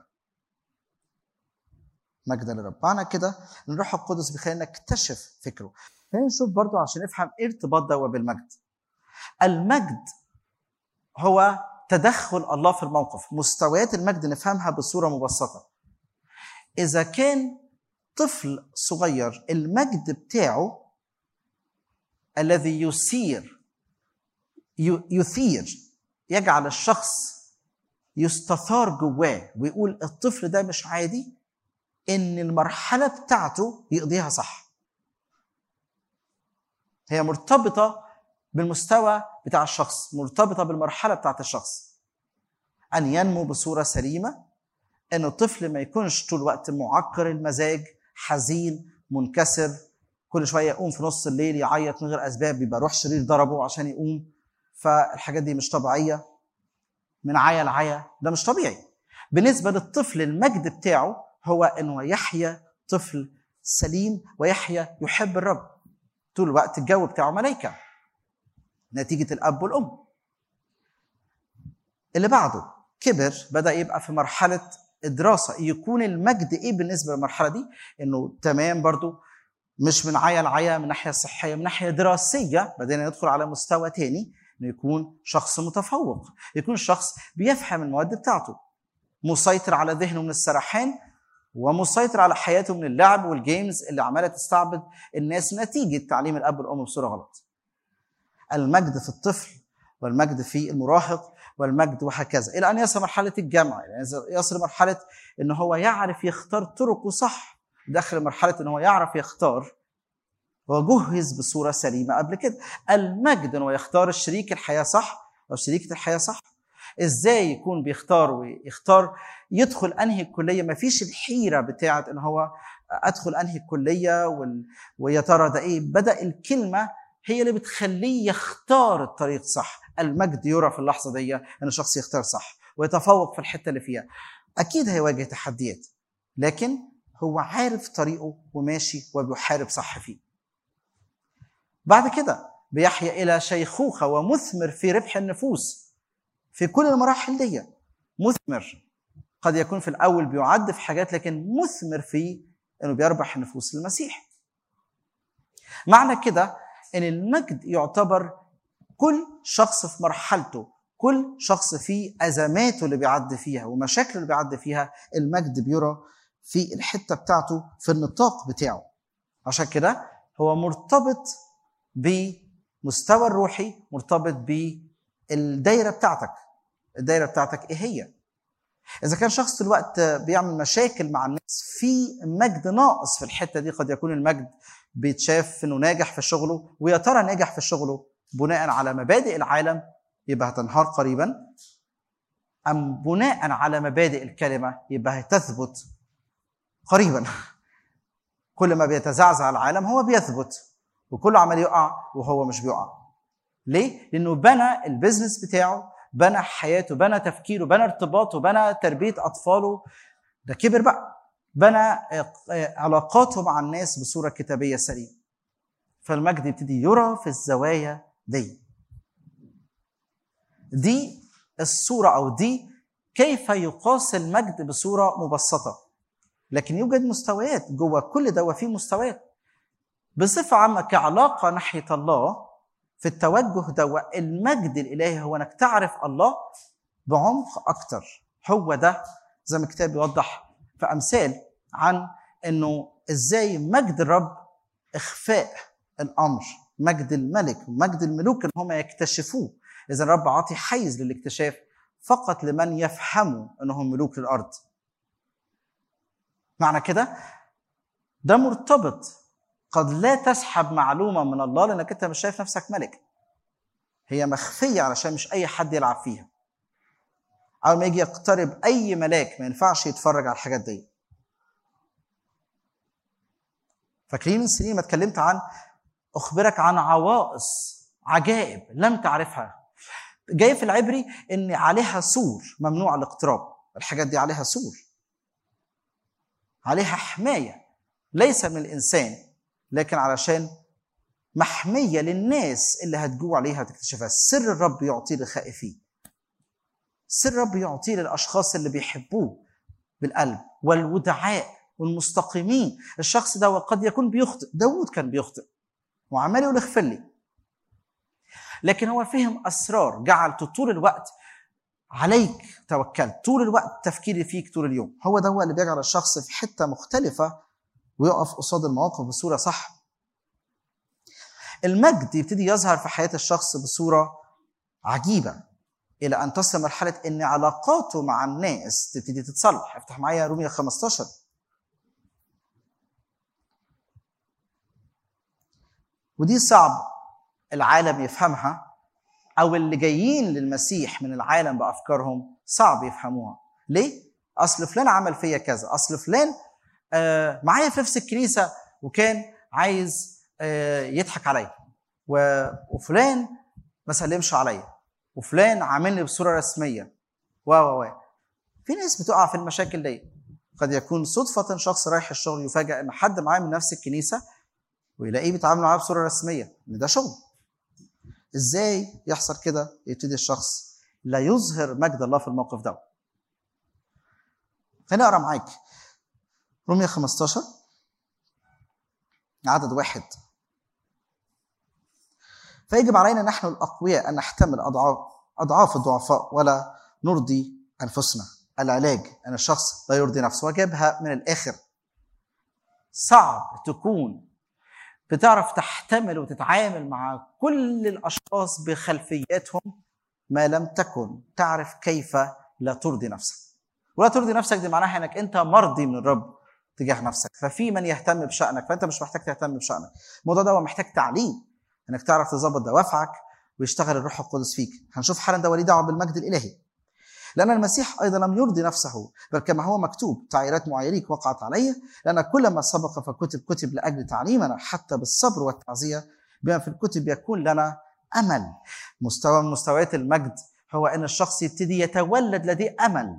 مجدا للرب معنى كده ان الروح القدس بيخلينا نكتشف فكره خلينا نشوف برضو عشان نفهم ايه ارتباط ده بالمجد المجد هو تدخل الله في الموقف مستويات المجد نفهمها بصورة مبسطة إذا كان طفل صغير المجد بتاعه الذي يثير يثير يجعل الشخص يستثار جواه ويقول الطفل ده مش عادي ان المرحله بتاعته يقضيها صح هي مرتبطه بالمستوى بتاع الشخص مرتبطه بالمرحله بتاعت الشخص ان ينمو بصوره سليمه ان الطفل ما يكونش طول الوقت معكر المزاج حزين منكسر كل شويه يقوم في نص الليل يعيط من غير اسباب بيبقى روح شرير ضربه عشان يقوم فالحاجات دي مش طبيعيه من عيا لعيا ده مش طبيعي بالنسبه للطفل المجد بتاعه هو انه يحيا طفل سليم ويحيا يحب الرب طول الوقت الجو بتاعه ملائكه نتيجه الاب والام اللي بعده كبر بدا يبقى في مرحله الدراسه يكون المجد ايه بالنسبه للمرحله دي انه تمام برضو مش من عيا لعيا من ناحيه صحيه من ناحيه دراسيه بدينا ندخل على مستوى تاني انه يكون شخص متفوق يكون شخص بيفهم المواد بتاعته مسيطر على ذهنه من السرحان ومسيطر على حياته من اللعب والجيمز اللي عماله تستعبد الناس نتيجه تعليم الاب والام بصوره غلط. المجد في الطفل والمجد في المراهق والمجد وهكذا الى ان يصل مرحله الجامعه يعني يصل مرحله ان هو يعرف يختار طرقه صح داخل مرحله ان هو يعرف يختار هو جهز بصوره سليمه قبل كده المجد انه يختار الشريك الحياه صح او شريكه الحياه صح ازاي يكون بيختار ويختار يدخل انهي الكليه ما فيش الحيره بتاعه ان هو ادخل انهي الكليه وال... ويا ترى ده ايه بدا الكلمه هي اللي بتخليه يختار الطريق صح المجد يرى في اللحظه دي ان الشخص يختار صح ويتفوق في الحته اللي فيها اكيد هيواجه تحديات لكن هو عارف طريقه وماشي وبيحارب صح فيه بعد كده بيحيا الى شيخوخه ومثمر في ربح النفوس في كل المراحل دي مثمر قد يكون في الاول بيعد في حاجات لكن مثمر في انه بيربح نفوس المسيح معنى كده ان المجد يعتبر كل شخص في مرحلته كل شخص في ازماته اللي بيعدي فيها ومشاكله اللي بيعدي فيها المجد بيرى في الحته بتاعته في النطاق بتاعه عشان كده هو مرتبط بمستوى الروحي مرتبط بالدايره بتاعتك الدايره بتاعتك ايه هي اذا كان شخص طول الوقت بيعمل مشاكل مع الناس في مجد ناقص في الحته دي قد يكون المجد بيتشاف انه ناجح في شغله ويا ترى ناجح في شغله بناء على مبادئ العالم يبقى هتنهار قريبا ام بناء على مبادئ الكلمه يبقى هتثبت قريبا كل ما بيتزعزع العالم هو بيثبت وكل عمال يقع وهو مش بيقع ليه لانه بنى البيزنس بتاعه بنى حياته بنى تفكيره بنى ارتباطه بنى تربيه اطفاله ده كبر بقى بنى علاقاته مع الناس بصوره كتابيه سليمه فالمجد يبتدي يرى في الزوايا دي دي الصوره او دي كيف يقاس المجد بصوره مبسطه لكن يوجد مستويات جوه كل ده وفي مستويات بصفه عامه كعلاقه ناحيه الله في التوجه ده المجد الالهي هو انك تعرف الله بعمق اكتر هو ده زي ما الكتاب بيوضح في امثال عن انه ازاي مجد الرب اخفاء الامر مجد الملك ومجد الملوك ان هم يكتشفوه اذا الرب عاطي حيز للاكتشاف فقط لمن يفهموا انهم ملوك للارض معنى كده ده مرتبط قد لا تسحب معلومه من الله لانك انت مش شايف نفسك ملك هي مخفيه علشان مش اي حد يلعب فيها اول ما يجي يقترب اي ملاك ما ينفعش يتفرج على الحاجات دي فاكرين من سنين ما اتكلمت عن اخبرك عن عوائص عجائب لم تعرفها جاي في العبري ان عليها سور ممنوع الاقتراب الحاجات دي عليها سور عليها حمايه ليس من الانسان لكن علشان محميه للناس اللي هتجوع عليها وتكتشفها سر الرب يعطيه للخائفين سر الرب يعطيه للاشخاص اللي بيحبوه بالقلب والودعاء والمستقيمين الشخص ده قد يكون بيخطئ داود كان بيخطئ وعمال يقول اغفر لي لكن هو فهم اسرار جعل طول الوقت عليك توكلت طول الوقت تفكيري فيك طول اليوم هو ده هو اللي بيجعل الشخص في حته مختلفه ويقف قصاد المواقف بصوره صح المجد يبتدي يظهر في حياه الشخص بصوره عجيبه الى ان تصل مرحله ان علاقاته مع الناس تبتدي تتصلح افتح معايا رومية 15 ودي صعب العالم يفهمها او اللي جايين للمسيح من العالم بافكارهم صعب يفهموها ليه اصل فلان عمل فيا كذا اصل فلان آه معايا في نفس الكنيسه وكان عايز آه يضحك عليا وفلان ما سلمش عليا وفلان عاملني بصوره رسميه و و و في ناس بتقع في المشاكل دي قد يكون صدفة شخص رايح الشغل يفاجأ إن حد معاه من نفس الكنيسة ويلاقيه بيتعامل معاه بصورة رسمية إن ده شغل. إزاي يحصل كده؟ يبتدي الشخص لا يظهر مجد الله في الموقف ده. خليني أقرأ معاك رومية 15 عدد واحد فيجب علينا نحن الأقوياء أن نحتمل أضعاف أضعاف الضعفاء ولا نرضي أنفسنا العلاج أن الشخص لا يرضي نفسه وجابها من الآخر صعب تكون بتعرف تحتمل وتتعامل مع كل الأشخاص بخلفياتهم ما لم تكن تعرف كيف لا ترضي نفسك ولا ترضي نفسك دي معناها انك انت مرضي من الرب تجاه نفسك ففي من يهتم بشأنك فانت مش محتاج تهتم بشأنك الموضوع ده هو محتاج تعليم انك تعرف تظبط دوافعك ويشتغل الروح القدس فيك هنشوف حالا ده وليه دعوه بالمجد الالهي لأن المسيح أيضا لم يرضي نفسه بل كما هو مكتوب تعييرات معاييرك وقعت علي لأن كل ما سبق فكتب كتب لأجل تعليمنا حتى بالصبر والتعزية بما في الكتب يكون لنا أمل مستوى من مستويات المجد هو أن الشخص يبتدي يتولد لديه أمل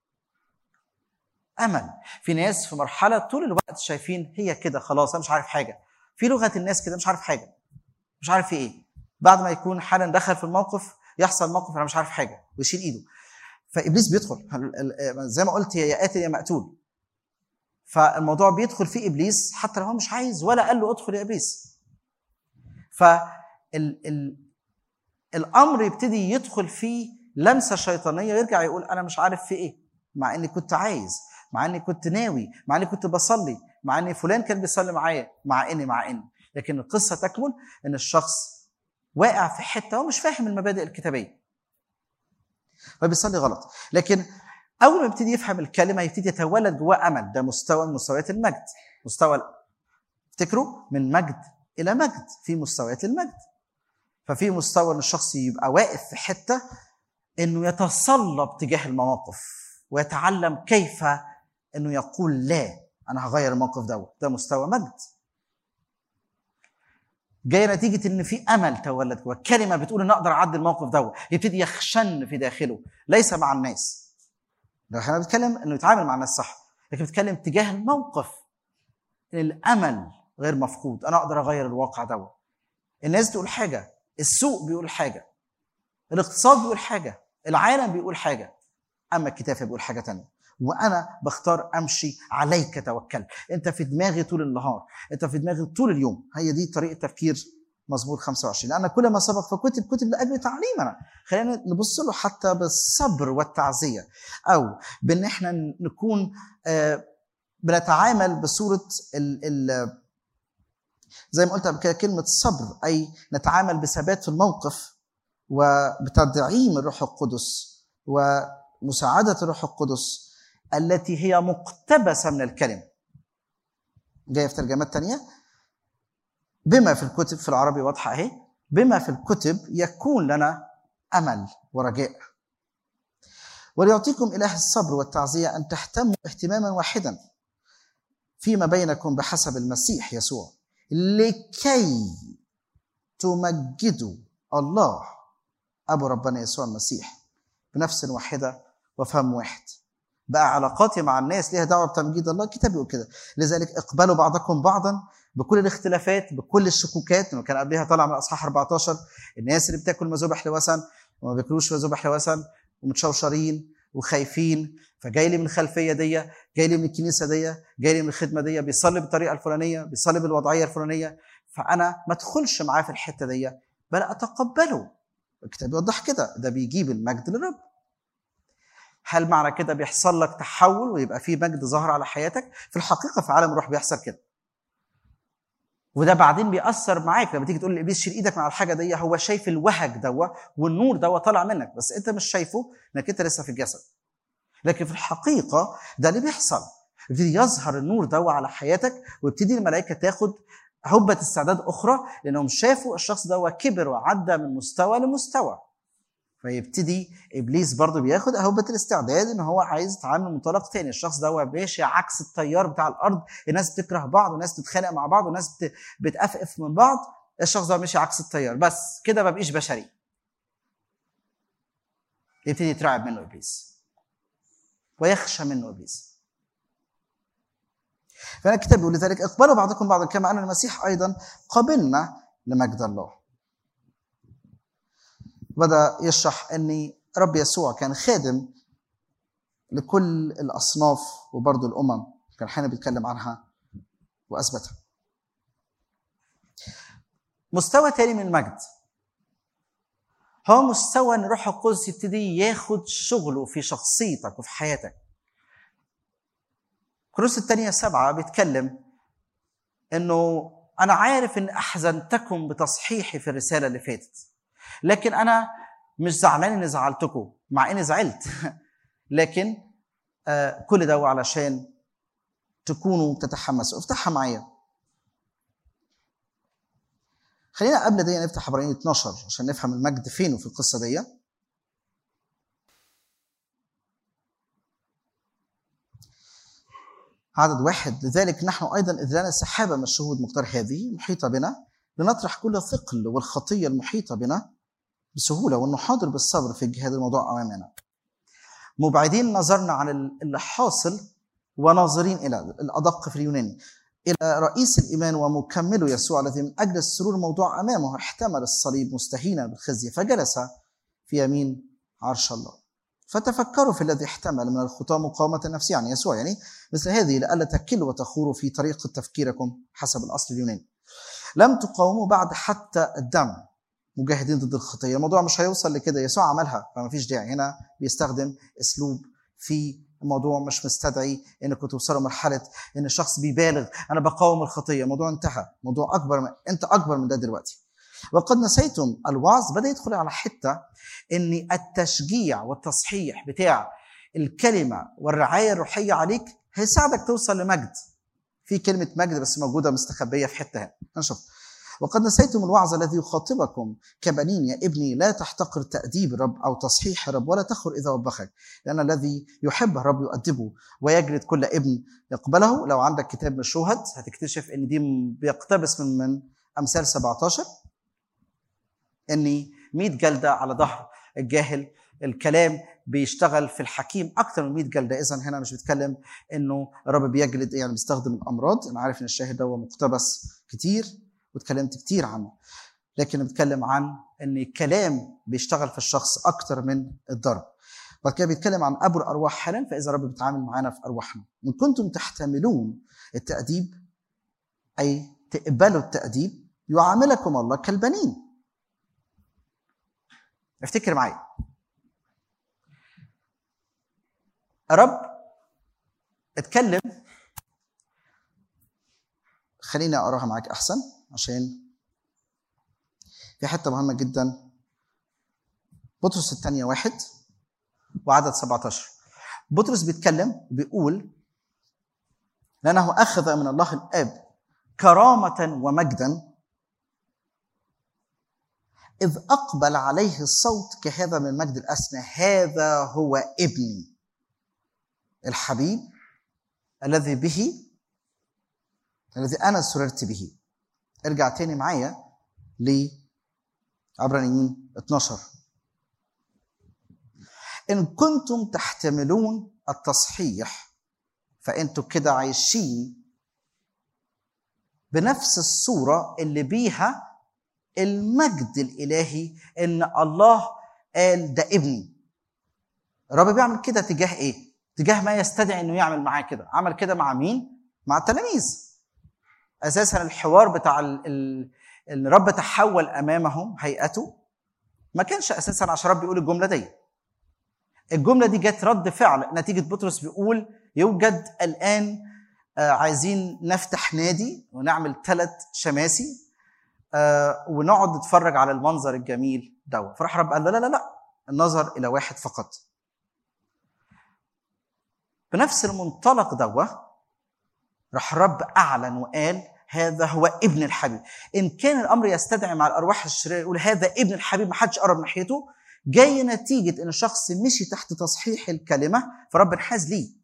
أمل في ناس في مرحلة طول الوقت شايفين هي كده خلاص أنا مش عارف حاجة في لغة الناس كده مش عارف حاجة مش عارف في ايه بعد ما يكون حالا دخل في الموقف يحصل موقف انا مش عارف حاجه ويشيل ايده فابليس بيدخل ال- ال- زي ما قلت يا قاتل يا مقتول فالموضوع بيدخل فيه ابليس حتى لو هو مش عايز ولا قال له ادخل يا ابليس ف ال ال الامر يبتدي يدخل فيه لمسه شيطانيه ويرجع يقول انا مش عارف في ايه مع اني كنت عايز مع اني كنت ناوي مع اني كنت بصلي مع ان فلان كان بيصلي معايا مع اني مع اني لكن القصه تكمن ان الشخص واقع في حته هو مش فاهم المبادئ الكتابيه فبيصلي غلط لكن اول ما يبتدي يفهم الكلمه يبتدي يتولد جواه امل ده مستوى من مستويات المجد مستوى افتكروا من مجد الى مجد في مستويات المجد ففي مستوى ان الشخص يبقى واقف في حته انه يتصلب تجاه المواقف ويتعلم كيف انه يقول لا انا هغير الموقف دوت ده مستوى مجد جايه نتيجه ان في امل تولد جوه كلمه بتقول ان اقدر اعدي الموقف دوت يبتدي يخشن في داخله ليس مع الناس ده احنا بنتكلم انه يتعامل مع الناس صح لكن بنتكلم تجاه الموقف الامل غير مفقود انا اقدر اغير الواقع دوت الناس تقول حاجه السوق بيقول حاجه الاقتصاد بيقول حاجه العالم بيقول حاجه اما الكتاب بيقول حاجه تانية وانا بختار امشي عليك توكل انت في دماغي طول النهار انت في دماغي طول اليوم هي دي طريقه تفكير مزمور 25 لان كل ما سبق فكتب كتب لاجل تعليمنا خلينا نبص له حتى بالصبر والتعزيه او بان احنا نكون آه، بنتعامل بصوره ال ال زي ما قلت قبل كده كلمه صبر اي نتعامل بثبات في الموقف وبتدعيم الروح القدس ومساعده الروح القدس التي هي مقتبسه من الكلمه جايه في ترجمات تانية بما في الكتب في العربي واضحه اهي بما في الكتب يكون لنا امل ورجاء وليعطيكم اله الصبر والتعزيه ان تهتموا اهتماما واحدا فيما بينكم بحسب المسيح يسوع لكي تمجدوا الله ابو ربنا يسوع المسيح بنفس واحده وفهم واحد بقى علاقاتي مع الناس ليها دعوه بتمجيد الله الكتاب بيقول كده لذلك اقبلوا بعضكم بعضا بكل الاختلافات بكل الشكوكات انه كان قبلها طالع من اصحاح 14 الناس اللي بتاكل مذوبح لوثن وما بياكلوش مذوبح لوثن ومتشوشرين وخايفين فجاي لي من الخلفيه دي جاي لي من الكنيسه دي جاي لي من الخدمه دي بيصلي بالطريقه الفلانيه بيصلي بالوضعيه الفلانيه فانا ما ادخلش معاه في الحته دي بل اتقبله الكتاب بيوضح كده ده بيجيب المجد للرب هل معنى كده بيحصل لك تحول ويبقى في مجد ظاهر على حياتك في الحقيقه في عالم الروح بيحصل كده وده بعدين بيأثر معاك لما تيجي تقول لابليس شيل ايدك من على الحاجه دي هو شايف الوهج دوا والنور دوا طالع منك بس انت مش شايفه انك انت لسه في الجسد لكن في الحقيقه ده اللي بيحصل يبتدي يظهر النور دوا على حياتك ويبتدي الملائكه تاخد هبه استعداد اخرى لانهم شافوا الشخص دوا كبر وعدى من مستوى لمستوى فيبتدي ابليس برضه بياخد اهبه الاستعداد ان هو عايز يتعامل من منطلق تاني الشخص ده هو ماشي عكس التيار بتاع الارض الناس بتكره بعض وناس بتتخانق مع بعض وناس بت- بتقفقف من بعض الشخص ده ماشي عكس التيار بس كده ما بقيش بشري يبتدي يترعب منه ابليس ويخشى منه ابليس فانا الكتاب بيقول لذلك اقبلوا بعضكم بعضا كما ان المسيح ايضا قبلنا لمجد الله بدا يشرح ان رب يسوع كان خادم لكل الاصناف وبرضه الامم كان حين بيتكلم عنها واثبتها مستوى تاني من المجد هو مستوى ان الروح القدس يبتدي ياخد شغله في شخصيتك وفي حياتك كروس الثانية سبعة بيتكلم انه انا عارف ان احزنتكم بتصحيحي في الرسالة اللي فاتت لكن انا مش زعلان اني زعلتكم مع اني زعلت لكن آه كل ده علشان تكونوا تتحمسوا افتحها معايا خلينا قبل دي نفتح عبرانيين 12 عشان نفهم المجد فين في القصه دي عدد واحد لذلك نحن ايضا اذ لنا سحابه من الشهود مقدار هذه محيطه بنا لنطرح كل ثقل والخطيه المحيطه بنا بسهوله ونحاضر بالصبر في جهاد الموضوع امامنا. مبعدين نظرنا عن اللي حاصل وناظرين الى الادق في اليوناني. الى رئيس الايمان ومكمله يسوع الذي من اجل السرور موضوع امامه احتمل الصليب مستهينا بالخزي فجلس في يمين عرش الله فتفكروا في الذي احتمل من الخطاه مقاومه النفس يعني يسوع يعني مثل هذه لئلا تكلوا وتخوروا في طريقه تفكيركم حسب الاصل اليوناني لم تقاوموا بعد حتى الدم مجاهدين ضد الخطيه الموضوع مش هيوصل لكده يسوع عملها فما فيش داعي هنا بيستخدم اسلوب في الموضوع مش مستدعي انكم توصلوا مرحله ان الشخص بيبالغ انا بقاوم الخطيه الموضوع انتهى موضوع اكبر من انت اكبر من ده دلوقتي وقد نسيتم الوعظ بدا يدخل على حته ان التشجيع والتصحيح بتاع الكلمه والرعايه الروحيه عليك هيساعدك توصل لمجد في كلمه مجد بس موجوده مستخبيه في حته هنا هنشوف وقد نسيتم الوعظ الذي يخاطبكم كبنين يا ابني لا تحتقر تأديب الرب أو تصحيح الرب ولا تخر إذا وبخك لأن الذي يحب الرب يؤدبه ويجلد كل ابن يقبله لو عندك كتاب مشوهد هتكتشف ان دي بيقتبس من من امثال 17 ان 100 جلده على ظهر الجاهل الكلام بيشتغل في الحكيم اكتر من 100 جلده اذا هنا مش بيتكلم انه الرب بيجلد يعني بيستخدم الامراض انا عارف ان الشاهد ده مقتبس كتير واتكلمت كتير عنه لكن بتكلم عن ان الكلام بيشتغل في الشخص اكتر من الضرب بعد كده بيتكلم عن ابو الارواح حالا فاذا رب بيتعامل معانا في ارواحنا ان كنتم تحتملون التاديب اي تقبلوا التاديب يعاملكم الله كالبنين افتكر معايا رب اتكلم خليني اقراها معاك احسن عشان في حته مهمه جدا بطرس الثانيه واحد وعدد 17 بطرس بيتكلم بيقول لأنه أخذ من الله الآب كرامة ومجدا إذ أقبل عليه الصوت كهذا من مجد الأسنى هذا هو ابني الحبيب الذي به الذي أنا سررت به ارجع تاني معايا لعبرانيين 12 إن كنتم تحتملون التصحيح فأنتوا كده عايشين بنفس الصورة اللي بيها المجد الإلهي إن الله قال ده ابني الرب بيعمل كده تجاه إيه؟ تجاه ما يستدعي إنه يعمل معاه كده عمل كده مع مين؟ مع التلاميذ أساسا الحوار بتاع ال... ال... الرب تحول أمامهم هيئته ما كانش أساسا عشان رب يقول الجملة دي الجمله دي جت رد فعل نتيجه بطرس بيقول يوجد الان عايزين نفتح نادي ونعمل ثلاث شماسي ونقعد نتفرج على المنظر الجميل ده فراح رب قال لا لا لا النظر الى واحد فقط بنفس المنطلق ده راح رب اعلن وقال هذا هو ابن الحبيب ان كان الامر يستدعي مع الارواح الشريره يقول هذا ابن الحبيب ما حدش قرب ناحيته جاي نتيجة إن الشخص مشي تحت تصحيح الكلمة فرب انحاز ليه.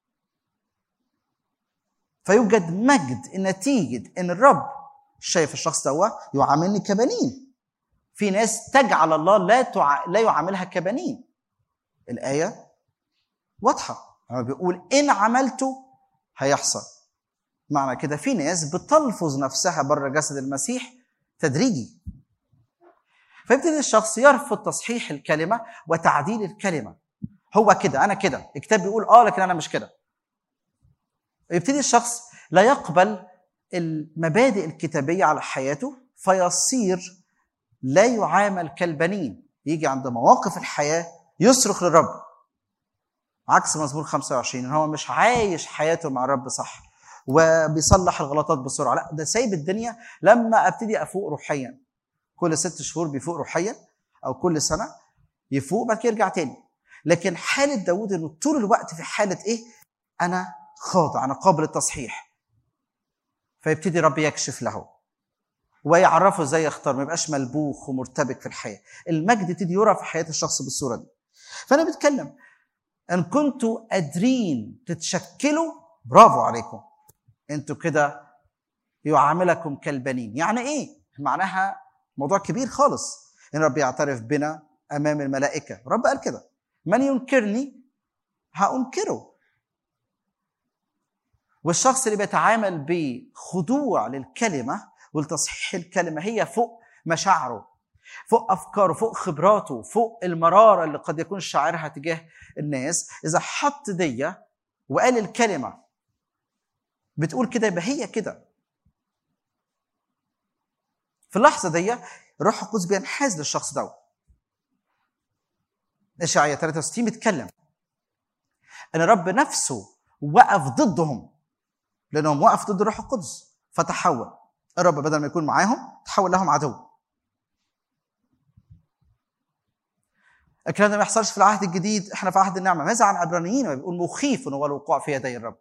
فيوجد مجد نتيجة إن الرب شايف الشخص ده يعاملني كبنين. في ناس تجعل الله لا تع... لا يعاملها كبنين. الآية واضحة. لما بيقول إن عملته هيحصل. معنى كده في ناس بتلفظ نفسها بره جسد المسيح تدريجي فيبتدي الشخص يرفض تصحيح الكلمه وتعديل الكلمه هو كده انا كده الكتاب بيقول اه لكن انا مش كده يبتدي الشخص لا يقبل المبادئ الكتابيه على حياته فيصير لا يعامل كالبنين يجي عند مواقف الحياه يصرخ للرب عكس مزمور 25 ان هو مش عايش حياته مع الرب صح وبيصلح الغلطات بسرعه لا ده سايب الدنيا لما ابتدي افوق روحيا كل ست شهور بيفوق روحيا او كل سنه يفوق بعد كده يرجع تاني لكن حاله داوود انه طول الوقت في حاله ايه انا خاضع انا قابل التصحيح فيبتدي رب يكشف له ويعرفه ازاي يختار ما يبقاش ملبوخ ومرتبك في الحياه المجد يبتدي يرى في حياه الشخص بالصوره دي فانا بتكلم ان كنتوا قادرين تتشكلوا برافو عليكم انتوا كده يعاملكم كالبنين يعني ايه معناها موضوع كبير خالص ان رب يعترف بنا امام الملائكه رب قال كده من ينكرني هانكره والشخص اللي بيتعامل بخضوع للكلمة ولتصحيح الكلمة هي فوق مشاعره فوق أفكاره فوق خبراته فوق المرارة اللي قد يكون شاعرها تجاه الناس إذا حط دي وقال الكلمة بتقول كده يبقى هي كده في اللحظة دي الروح القدس بينحاز للشخص ده إشعياء 63 بيتكلم ان الرب نفسه وقف ضدهم لانهم وقف ضد الروح القدس فتحول الرب بدل ما يكون معاهم تحول لهم عدو الكلام ده ما يحصلش في العهد الجديد احنا في عهد النعمه ماذا عن عبرانيين بيقول مخيف هو الوقوع في يدي الرب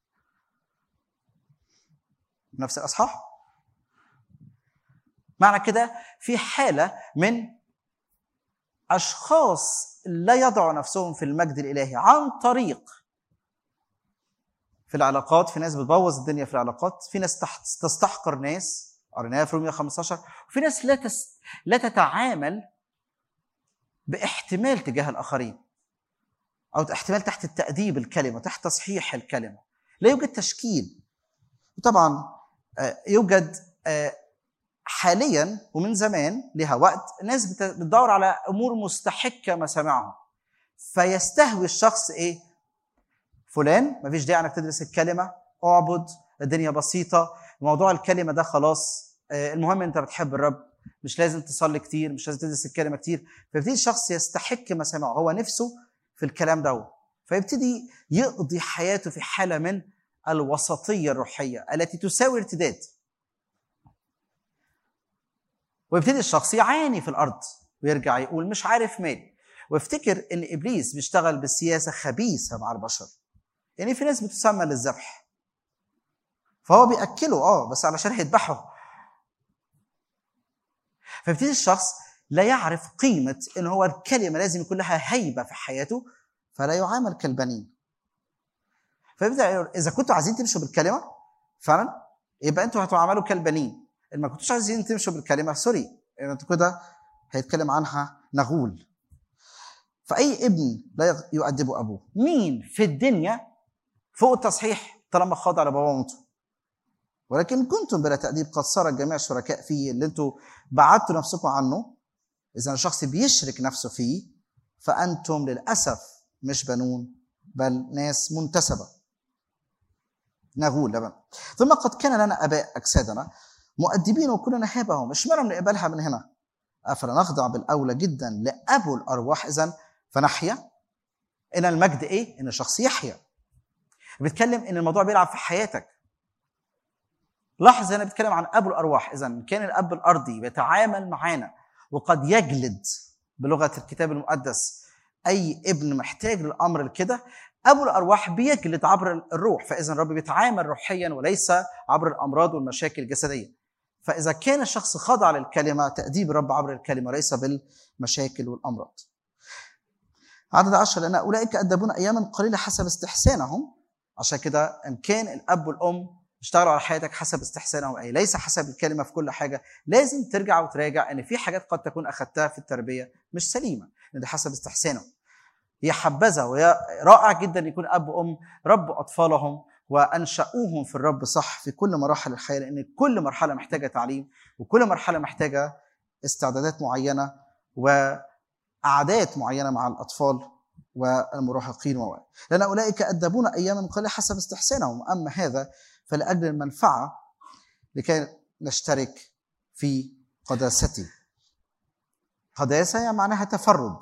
نفس الاصحاح معنى كده في حاله من اشخاص لا يضعوا نفسهم في المجد الالهي عن طريق في العلاقات في ناس بتبوظ الدنيا في العلاقات في ناس تحت تستحقر ناس قريناها في رومية 15 وفي ناس لا تس... لا تتعامل باحتمال تجاه الاخرين او احتمال تحت التاديب الكلمه تحت تصحيح الكلمه لا يوجد تشكيل وطبعا آه، يوجد آه، حاليا ومن زمان لها وقت الناس بت- بتدور على امور مستحكه مسامعهم فيستهوي الشخص ايه فلان مفيش داعي انك تدرس الكلمه اعبد الدنيا بسيطه موضوع الكلمه ده خلاص آه، المهم انت بتحب الرب مش لازم تصلي كتير مش لازم تدرس الكلمه كتير فيبتدي الشخص يستحك مسامعه هو نفسه في الكلام ده فيبتدي يقضي حياته في حاله من الوسطيه الروحيه التي تساوي ارتداد ويبتدي الشخص يعاني في الارض ويرجع يقول مش عارف مالي ويفتكر ان ابليس بيشتغل بسياسه خبيثه مع البشر يعني في ناس بتسمى للذبح فهو بياكله اه بس علشان هيذبحه فيبتدي الشخص لا يعرف قيمه ان هو الكلمه لازم يكون لها هيبه في حياته فلا يعامل كالبنين فيبدا يقول اذا كنتوا عايزين تمشوا بالكلمه فعلا يبقى انتوا هتعاملوا كالبنين اللي ما كنتوش عايزين تمشوا بالكلمه سوري يعني انتوا كده هيتكلم عنها نغول فاي ابن لا يؤدب ابوه مين في الدنيا فوق التصحيح طالما خاضع لبابا ومامته ولكن كنتم بلا تأديب قد صار الجميع شركاء فيه اللي انتوا بعدتوا نفسكم عنه اذا الشخص بيشرك نفسه فيه فانتم للاسف مش بنون بل ناس منتسبه نغول لبن ثم قد كان لنا اباء اجسادنا مؤدبين وكنا نهابهم اشمعنى بنقبلها من هنا افلا نخضع بالاولى جدا لابو الارواح اذا فنحيا ان المجد ايه ان الشخص يحيا بيتكلم ان الموضوع بيلعب في حياتك لاحظ هنا بيتكلم عن ابو الارواح اذا كان الاب الارضي بيتعامل معانا وقد يجلد بلغه الكتاب المقدس اي ابن محتاج للامر الكده ابو الارواح بيجلد عبر الروح فاذا الرب بيتعامل روحيا وليس عبر الامراض والمشاكل الجسديه فاذا كان الشخص خضع للكلمه تاديب الرب عبر الكلمه وليس بالمشاكل والامراض عدد عشر لان اولئك ادبون اياما قليله حسب استحسانهم عشان كده ان كان الاب والام اشتغلوا على حياتك حسب استحسانهم اي ليس حسب الكلمه في كل حاجه لازم ترجع وتراجع ان في حاجات قد تكون اخذتها في التربيه مش سليمه لان ده حسب استحسانهم هي حبذا وهي رائع جدا يكون اب وام ربوا اطفالهم وانشأوهم في الرب صح في كل مراحل الحياه لان كل مرحله محتاجه تعليم وكل مرحله محتاجه استعدادات معينه وعادات معينه مع الاطفال والمراهقين و لان اولئك ادبون اياما قليله حسب استحسانهم اما هذا فلاجل المنفعه لكي نشترك في قداستي قداسه يعني معناها تفرد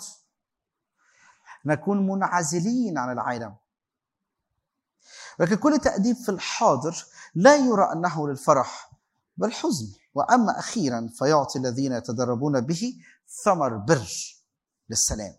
نكون منعزلين عن العالم ولكن كل تأديب في الحاضر لا يرى أنه للفرح بل حزن وأما أخيرا فيعطي الذين يتدربون به ثمر بر للسلام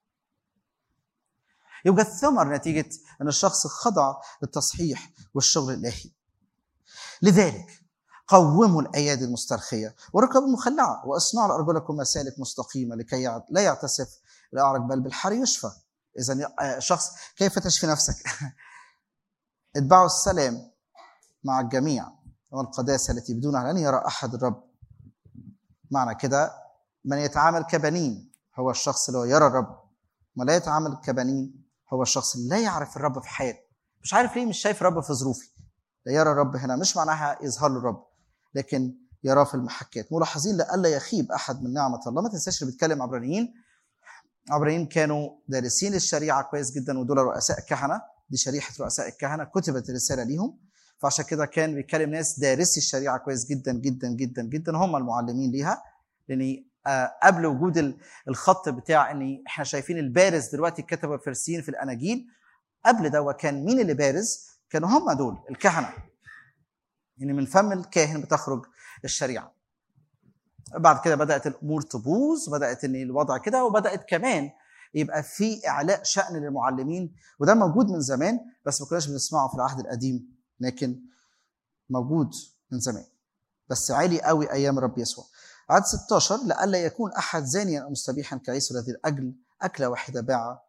يوجد ثمر نتيجة أن الشخص خضع للتصحيح والشغل الإلهي لذلك قوموا الأيادي المسترخية وركبوا المخلعة واصنعوا لأرجلكم مسالك مستقيمة لكي لا يعتصف الأعرج بل بالحر يشفى إذا شخص كيف تشفي نفسك؟ اتبعوا السلام مع الجميع والقداسة التي بدونها لن يرى أحد الرب معنى كده من يتعامل كبنين هو الشخص اللي هو يرى الرب ما لا يتعامل كبنين هو الشخص اللي لا يعرف الرب في حياته مش عارف ليه مش شايف الرب في ظروفي لا يرى الرب هنا مش معناها يظهر له الرب لكن يراه في المحكات ملاحظين لئلا يخيب احد من نعمه الله ما تنساش اللي بيتكلم عبرانيين عبرانيين كانوا دارسين الشريعه كويس جدا ودول رؤساء كهنه دي شريحه رؤساء الكهنه كتبت الرساله ليهم فعشان كده كان بيتكلم ناس دارسي الشريعه كويس جدا جدا جدا جدا هم المعلمين ليها لان آه، قبل وجود ال- الخط بتاع ان احنا شايفين البارز دلوقتي كتب الفرسيين في الاناجيل قبل ده كان مين اللي بارز؟ كانوا هم دول الكهنه يعني من فم الكاهن بتخرج الشريعه بعد كده بدات الامور تبوظ بدات ان الوضع كده وبدات كمان يبقى في اعلاء شان للمعلمين وده موجود من زمان بس ما كناش بنسمعه في العهد القديم لكن موجود من زمان بس عالي قوي ايام الرب يسوع عدد 16 لئلا يكون احد زانيا او مستبيحا كعيسى الذي لاجل اكله واحده باع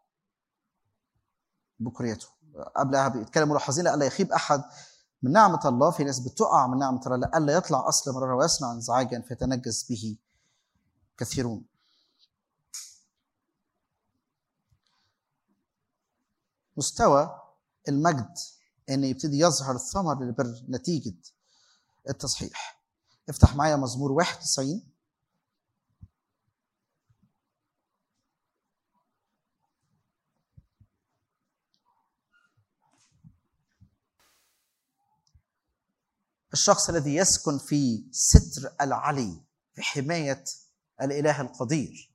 بكريته قبلها بيتكلم ملاحظين لئلا يخيب احد من نعمة الله في ناس بتقع من نعمة الله لئلا يطلع أصل مرارة ويصنع انزعاجا فيتنجس به كثيرون مستوى المجد ان يبتدي يظهر ثمر للبر نتيجة التصحيح افتح معايا مزمور 91 الشخص الذي يسكن في ستر العلي في حماية الإله القدير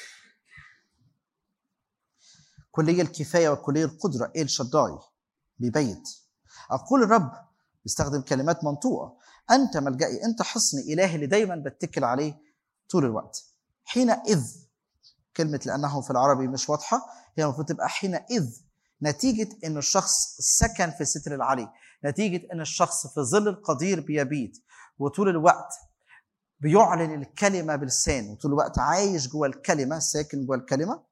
كلية الكفاية وكلية القدرة إيل شداي ببيت أقول الرب بيستخدم كلمات منطوقة أنت ملجئي أنت حصني إلهي اللي دايما بتكل عليه طول الوقت حينئذ كلمة لأنه في العربي مش واضحة هي المفروض تبقى حينئذ نتيجة أن الشخص سكن في ستر العلي نتيجة أن الشخص في ظل القدير بيبيت وطول الوقت بيعلن الكلمة بلسانه وطول الوقت عايش جوه الكلمة ساكن جوه الكلمة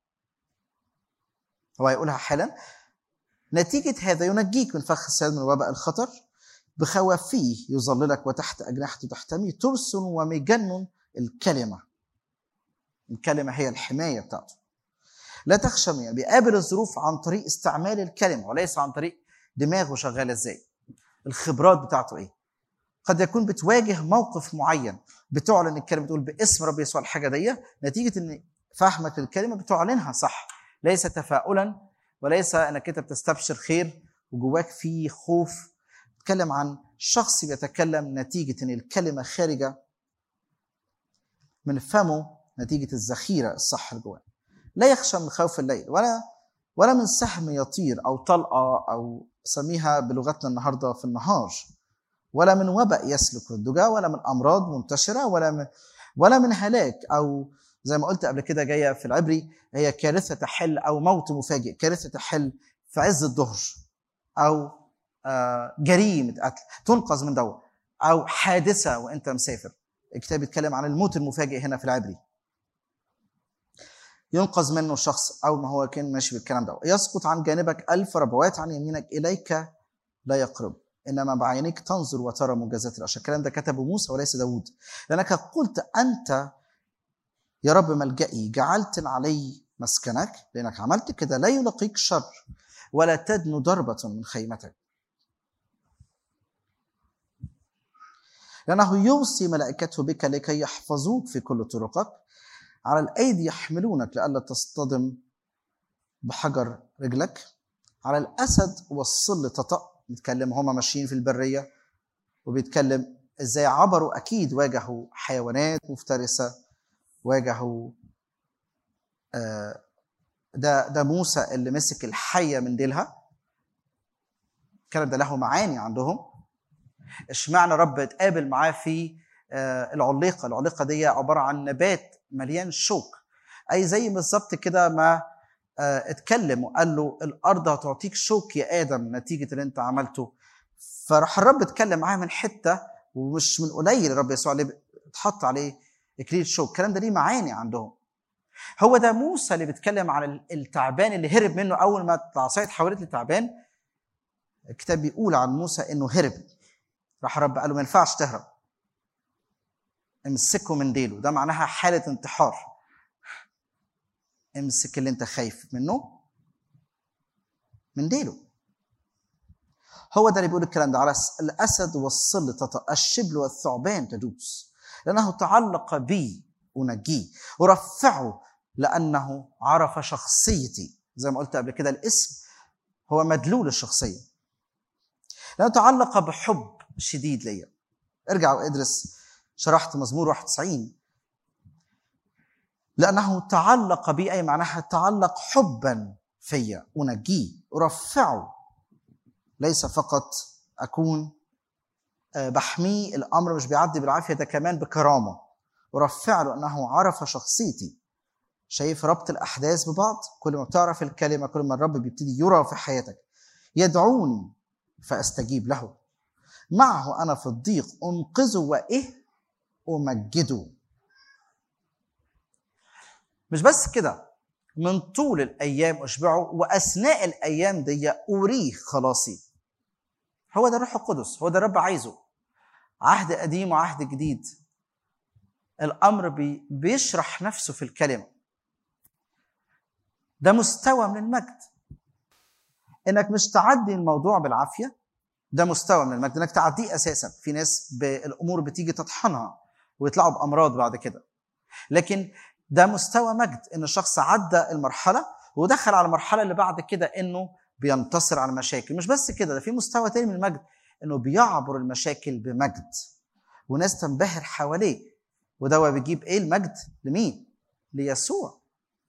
هو هيقولها حالا نتيجة هذا ينجيك من فخ السيد من وباء الخطر بخوافيه يظللك وتحت أجنحته تحتمي ترس ومجن الكلمة الكلمة هي الحماية بتاعته لا تخشى منها بيقابل الظروف عن طريق استعمال الكلمة وليس عن طريق دماغه شغالة ازاي الخبرات بتاعته ايه قد يكون بتواجه موقف معين بتعلن الكلمة بتقول باسم رب يسوع الحاجة دي نتيجة ان فهمك للكلمة بتعلنها صح ليس تفاؤلا وليس انك انت بتستبشر خير وجواك في خوف بتكلم عن شخص بيتكلم نتيجة ان الكلمة خارجة من فمه نتيجة الذخيرة الصح اللي جواه لا يخشى من خوف الليل ولا ولا من سهم يطير او طلقه او سميها بلغتنا النهارده في النهار ولا من وباء يسلك في الدجى ولا من امراض منتشره ولا من ولا من هلاك او زي ما قلت قبل كده جايه في العبري هي كارثه تحل او موت مفاجئ كارثه تحل في عز الظهر او آه، جريمه قتل تنقذ من دواء او حادثه وانت مسافر الكتاب بيتكلم عن الموت المفاجئ هنا في العبري ينقذ منه الشخص أول ما هو كان ماشي بالكلام ده يسقط عن جانبك ألف ربوات عن يمينك إليك لا يقرب إنما بعينيك تنظر وترى مجازات الأشياء الكلام ده كتبه موسى وليس داود لأنك قلت أنت يا رب ملجئي جعلت علي مسكنك لأنك عملت كده لا يلاقيك شر ولا تدنو ضربة من خيمتك لأنه يوصي ملائكته بك لكي يحفظوك في كل طرقك على الأيدي يحملونك لئلا تصطدم بحجر رجلك على الأسد والصل تطأ بيتكلم هما ماشيين في البرية وبيتكلم ازاي عبروا أكيد واجهوا حيوانات مفترسة واجهوا آه، ده ده موسى اللي مسك الحية من ديلها الكلام ده له معاني عندهم اشمعنى رب اتقابل معاه في آه، العليقه العليقه دي عباره عن نبات مليان شوك اي زي بالظبط كده ما آه، اتكلم وقال له الارض هتعطيك شوك يا ادم نتيجه اللي انت عملته فراح الرب اتكلم معاه من حته ومش من قليل الرب يسوع اللي اتحط عليه اكليل شوك الكلام ده ليه معاني عندهم هو ده موسى اللي بيتكلم عن التعبان اللي هرب منه اول ما العصايه اتحولت لتعبان الكتاب بيقول عن موسى انه هرب راح الرب قال له ما ينفعش تهرب امسكه من ديله ده معناها حالة انتحار امسك اللي انت خايف منه من ديله هو ده اللي بيقول الكلام ده على الس- الاسد والصل تط... الشبل والثعبان تدوس لانه تعلق بي انجيه ارفعه لانه عرف شخصيتي زي ما قلت قبل كده الاسم هو مدلول الشخصيه لانه تعلق بحب شديد ليا ارجع وادرس شرحت مزمور 91 لأنه تعلق بي أي معناها تعلق حبا فيا أنجيه أرفعه ليس فقط أكون آه، بحميه الأمر مش بيعدي بالعافية ده كمان بكرامة أرفع له أنه عرف شخصيتي شايف ربط الأحداث ببعض كل ما بتعرف الكلمة كل ما الرب بيبتدي يرى في حياتك يدعوني فأستجيب له معه أنا في الضيق أنقذه وإيه أمجده مش بس كده من طول الايام اشبعه واثناء الايام دي اريه خلاصي هو ده الروح القدس هو ده الرب عايزه عهد قديم وعهد جديد الامر بي بيشرح نفسه في الكلمه ده مستوى من المجد انك مش تعدي الموضوع بالعافيه ده مستوى من المجد انك تعديه اساسا في ناس ب- الامور بتيجي تطحنها ويطلعوا بامراض بعد كده لكن ده مستوى مجد ان الشخص عدى المرحله ودخل على المرحله اللي بعد كده انه بينتصر على المشاكل مش بس كده ده في مستوى تاني من المجد انه بيعبر المشاكل بمجد وناس تنبهر حواليه وده هو بيجيب ايه المجد لمين ليسوع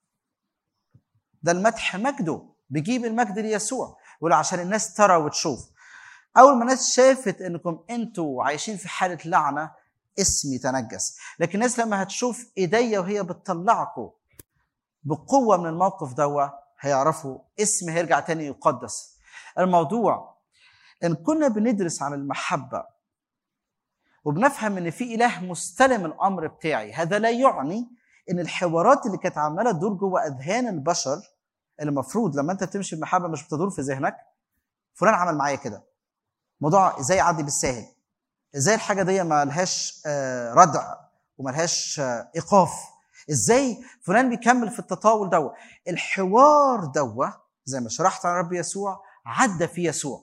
ده المدح مجده بيجيب المجد ليسوع ولا عشان الناس ترى وتشوف اول ما الناس شافت انكم انتوا عايشين في حاله لعنه اسمي تنجس لكن الناس لما هتشوف ايديا وهي بتطلعكم بقوه من الموقف دوا هيعرفوا اسم هيرجع تاني يقدس الموضوع ان كنا بندرس عن المحبه وبنفهم ان في اله مستلم الامر بتاعي هذا لا يعني ان الحوارات اللي كانت عماله تدور جوه اذهان البشر اللي المفروض لما انت تمشي بمحبه مش بتدور في ذهنك فلان عمل معايا كده موضوع ازاي يعدي بالساهل ازاي الحاجه دي ما لهاش آه، ردع وما لهاش آه، ايقاف ازاي فلان بيكمل في التطاول دوا الحوار دوا زي ما شرحت عن رب يسوع عدى في يسوع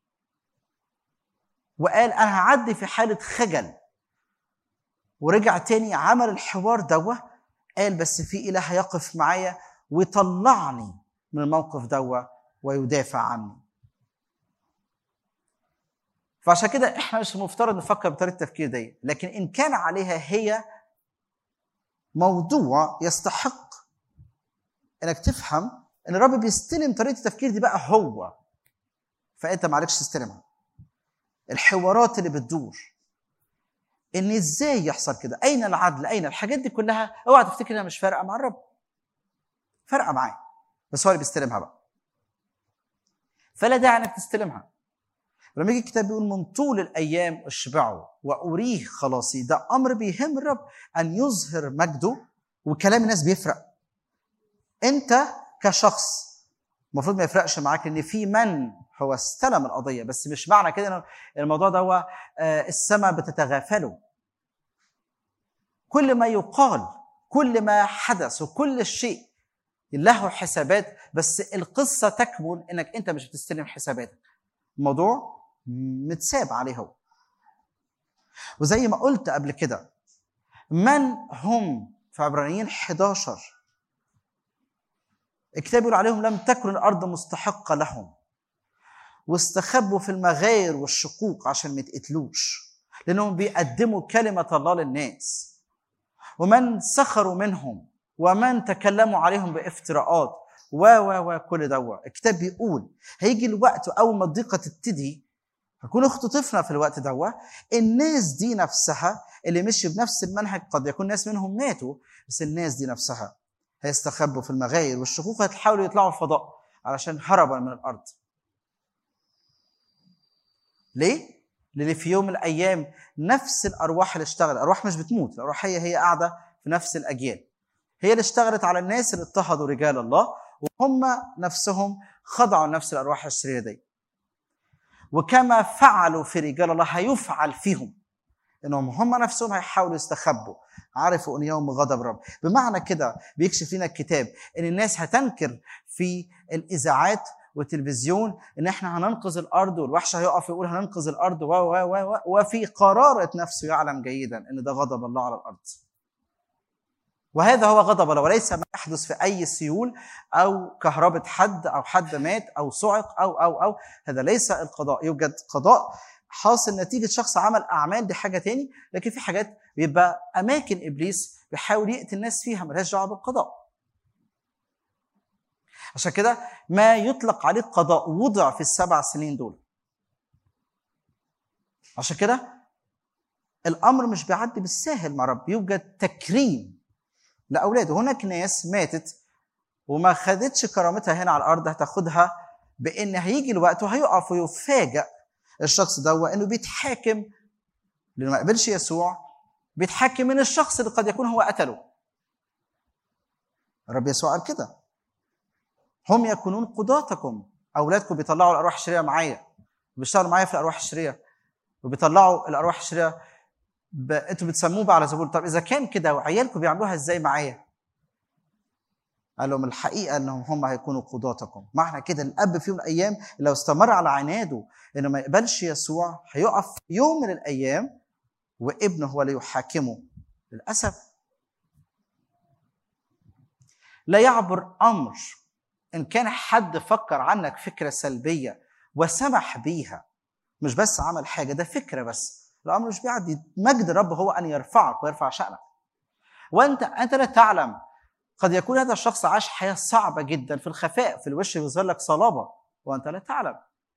وقال انا هعدي في حاله خجل ورجع تاني عمل الحوار دوا قال بس في اله يقف معايا ويطلعني من الموقف دوا ويدافع عني فعشان كده احنا مش المفترض نفكر بطريقه التفكير دي لكن ان كان عليها هي موضوع يستحق انك تفهم ان الرب بيستلم طريقه التفكير دي بقى هو فانت ما عليكش تستلمها الحوارات اللي بتدور ان ازاي يحصل كده اين العدل اين الحاجات دي كلها اوعى تفتكر انها مش فارقه مع الرب فارقه معاه بس هو اللي بيستلمها بقى فلا داعي انك تستلمها لما يجي الكتاب بيقول من طول الايام اشبعه واريه خلاصي ده امر بيهم الرب ان يظهر مجده وكلام الناس بيفرق انت كشخص المفروض ما يفرقش معاك ان في من هو استلم القضيه بس مش معنى كده ان الموضوع ده هو آه، السماء بتتغافله كل ما يقال كل ما حدث وكل شيء له حسابات بس القصه تكمن انك انت مش بتستلم حساباتك الموضوع متساب عليه هو وزي ما قلت قبل كده من هم في عبرانيين 11 الكتاب يقول عليهم لم تكن الارض مستحقه لهم واستخبوا في المغاير والشقوق عشان ما يتقتلوش لانهم بيقدموا كلمه الله للناس ومن سخروا منهم ومن تكلموا عليهم بافتراءات و و و كل دوا الكتاب بيقول هيجي الوقت اول ما الضيقه تبتدي هكون اختطفنا في الوقت دوا الناس دي نفسها اللي مشي بنفس المنهج قد يكون ناس منهم ماتوا بس الناس دي نفسها هيستخبوا في المغاير والشقوق هتحاولوا يطلعوا الفضاء علشان هربا من الارض ليه؟ لان في يوم من الايام نفس الارواح اللي اشتغلت الارواح مش بتموت الارواح هي هي قاعده في نفس الاجيال هي اللي اشتغلت على الناس اللي اضطهدوا رجال الله وهم نفسهم خضعوا لنفس الارواح الشريره دي وكما فعلوا في رجال الله هيفعل فيهم انهم هم نفسهم هيحاولوا يستخبوا عرفوا ان يوم غضب رب بمعنى كده بيكشف لنا الكتاب ان الناس هتنكر في الاذاعات والتلفزيون ان احنا هننقذ الارض والوحش هيقف يقول هننقذ الارض و و و و وفي قرارة نفسه يعلم جيدا ان ده غضب الله على الارض. وهذا هو غضب الله وليس ما يحدث في اي سيول او كهربة حد او حد مات او صعق او او او هذا ليس القضاء يوجد قضاء حاصل نتيجة شخص عمل أعمال دي حاجة تاني لكن في حاجات بيبقى أماكن إبليس بيحاول يقتل الناس فيها ملهاش دعوة بالقضاء عشان كده ما يطلق عليه القضاء وضع في السبع سنين دول عشان كده الامر مش بيعدي بالساهل مع رب يوجد تكريم لاولاده هناك ناس ماتت وما خدتش كرامتها هنا على الارض هتاخدها بان هيجي الوقت وهيقف ويفاجئ الشخص ده انه بيتحاكم لانه ما قبلش يسوع بيتحاكم من الشخص اللي قد يكون هو قتله الرب يسوع قال كده هم يكونون قضاتكم اولادكم بيطلعوا الارواح الشريره معايا بيشتغلوا معايا في الارواح الشريره وبيطلعوا الارواح الشريره ب... انتوا بتسموه بقى على زبون طب اذا كان كده وعيالكم بيعملوها ازاي معايا قال لهم الحقيقه انهم هم هيكونوا قضاتكم معنى كده الاب في يوم من الايام لو استمر على عناده انه ما يقبلش يسوع هيقف في يوم من الايام وابنه هو اللي يحاكمه للاسف لا يعبر امر ان كان حد فكر عنك فكره سلبيه وسمح بيها مش بس عمل حاجه ده فكره بس الامر مش بيعدي مجد الرب هو ان يرفعك ويرفع شانك وانت انت لا تعلم قد يكون هذا الشخص عاش حياه صعبه جدا في الخفاء في الوش بيظهر لك صلابه وانت لا تعلم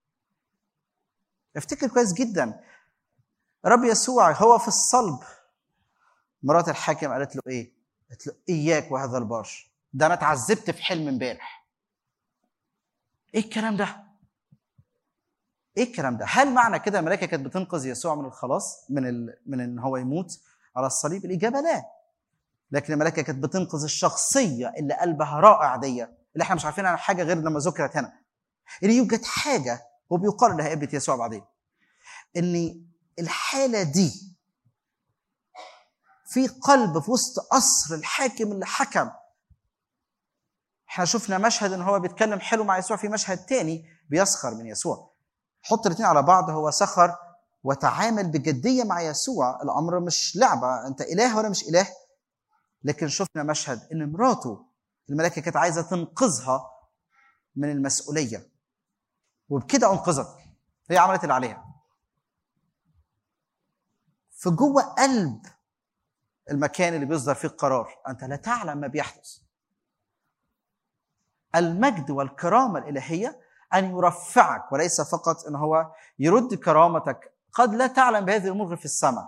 افتكر كويس جدا رب يسوع هو في الصلب مرات الحاكم قالت له ايه؟ قالت له اياك وهذا البرش ده انا اتعذبت في حلم امبارح ايه الكلام ده؟ ايه الكلام ده؟ هل معنى كده الملائكه كانت بتنقذ يسوع من الخلاص من ال... من ان هو يموت على الصليب؟ الاجابه لا. لكن الملائكه كانت بتنقذ الشخصيه اللي قلبها رائع دي اللي احنا مش عارفين عنها حاجه غير لما ذكرت هنا. ان يوجد حاجه وبيقال لها ابنه يسوع بعدين. ان الحاله دي في قلب في وسط قصر الحاكم اللي حكم احنا شفنا مشهد ان هو بيتكلم حلو مع يسوع في مشهد تاني بيسخر من يسوع حط الاثنين على بعض هو سخر وتعامل بجديه مع يسوع الامر مش لعبه انت اله ولا مش اله لكن شفنا مشهد ان مراته الملائكه كانت عايزه تنقذها من المسؤوليه وبكده انقذت هي عملت اللي عليها في جوه قلب المكان اللي بيصدر فيه القرار انت لا تعلم ما بيحدث المجد والكرامه الالهيه ان يرفعك وليس فقط ان هو يرد كرامتك قد لا تعلم بهذه الامور غير في السماء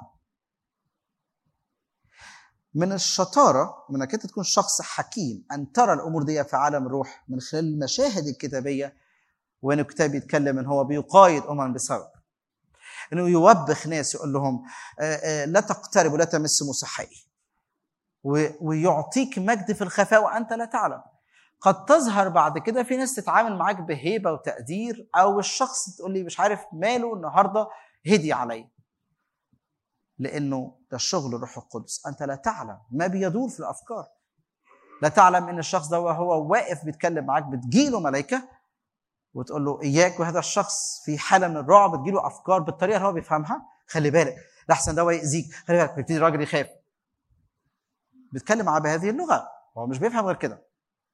من الشطاره من انك انت تكون شخص حكيم ان ترى الامور دي في عالم الروح من خلال المشاهد الكتابيه وان الكتاب بيتكلم ان هو بيقايد امم بسبب انه يوبخ ناس يقول لهم آه، آه، لا تقترب ولا تمس مسحائي ويعطيك مجد في الخفاء وانت لا تعلم قد تظهر بعد كده في ناس تتعامل معاك بهيبه وتقدير او الشخص تقول لي مش عارف ماله النهارده هدي علي لانه ده شغل الروح القدس انت لا تعلم ما بيدور في الافكار لا تعلم ان الشخص ده وهو واقف بيتكلم معاك بتجيله ملائكه وتقول له اياك وهذا الشخص في حاله من الرعب تجيله افكار بالطريقه اللي هو بيفهمها خلي بالك لحسن ده يأذيك خلي بالك بيبتدي الراجل يخاف بيتكلم معاه بهذه اللغه هو مش بيفهم غير كده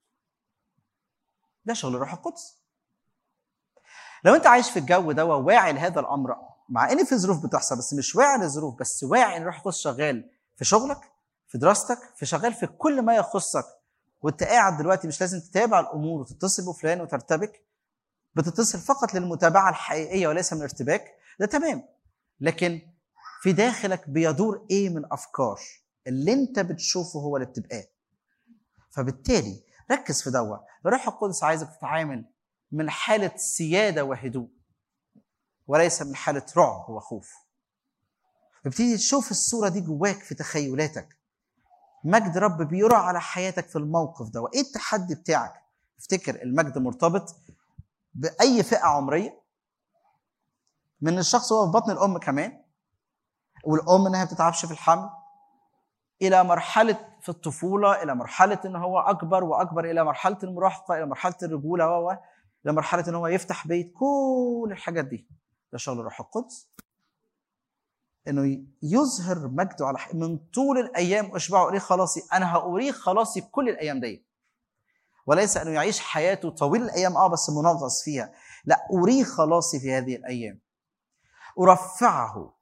ده شغل الروح القدس لو انت عايش في الجو ده وواعي لهذا الامر مع ان في ظروف بتحصل بس مش واعي للظروف بس واعي ان الروح القدس شغال في شغلك في دراستك في شغال في كل ما يخصك وانت قاعد دلوقتي مش لازم تتابع الامور وتتصل بفلان وترتبك بتتصل فقط للمتابعه الحقيقيه وليس من الارتباك ده تمام لكن في داخلك بيدور ايه من افكار اللي انت بتشوفه هو اللي بتبقاه فبالتالي ركز في دوا الروح القدس عايزك تتعامل من حالة سيادة وهدوء وليس من حالة رعب وخوف ابتدي تشوف الصورة دي جواك في تخيلاتك مجد رب بيرى على حياتك في الموقف ده وايه التحدي بتاعك افتكر المجد مرتبط باي فئه عمريه من الشخص هو في بطن الام كمان والام انها ما بتتعبش في الحمل الى مرحله في الطفوله الى مرحله ان هو اكبر واكبر الى مرحله المراهقه الى مرحله الرجوله و لمرحله ان هو يفتح بيت كل الحاجات دي ده شغل الروح القدس انه يظهر مجده على حق. من طول الايام اشبعوا اريه خلاصي انا هاريه خلاصي كل الايام دي وليس انه يعيش حياته طويل الايام اه بس منغص فيها لا اريه خلاصي في هذه الايام ارفعه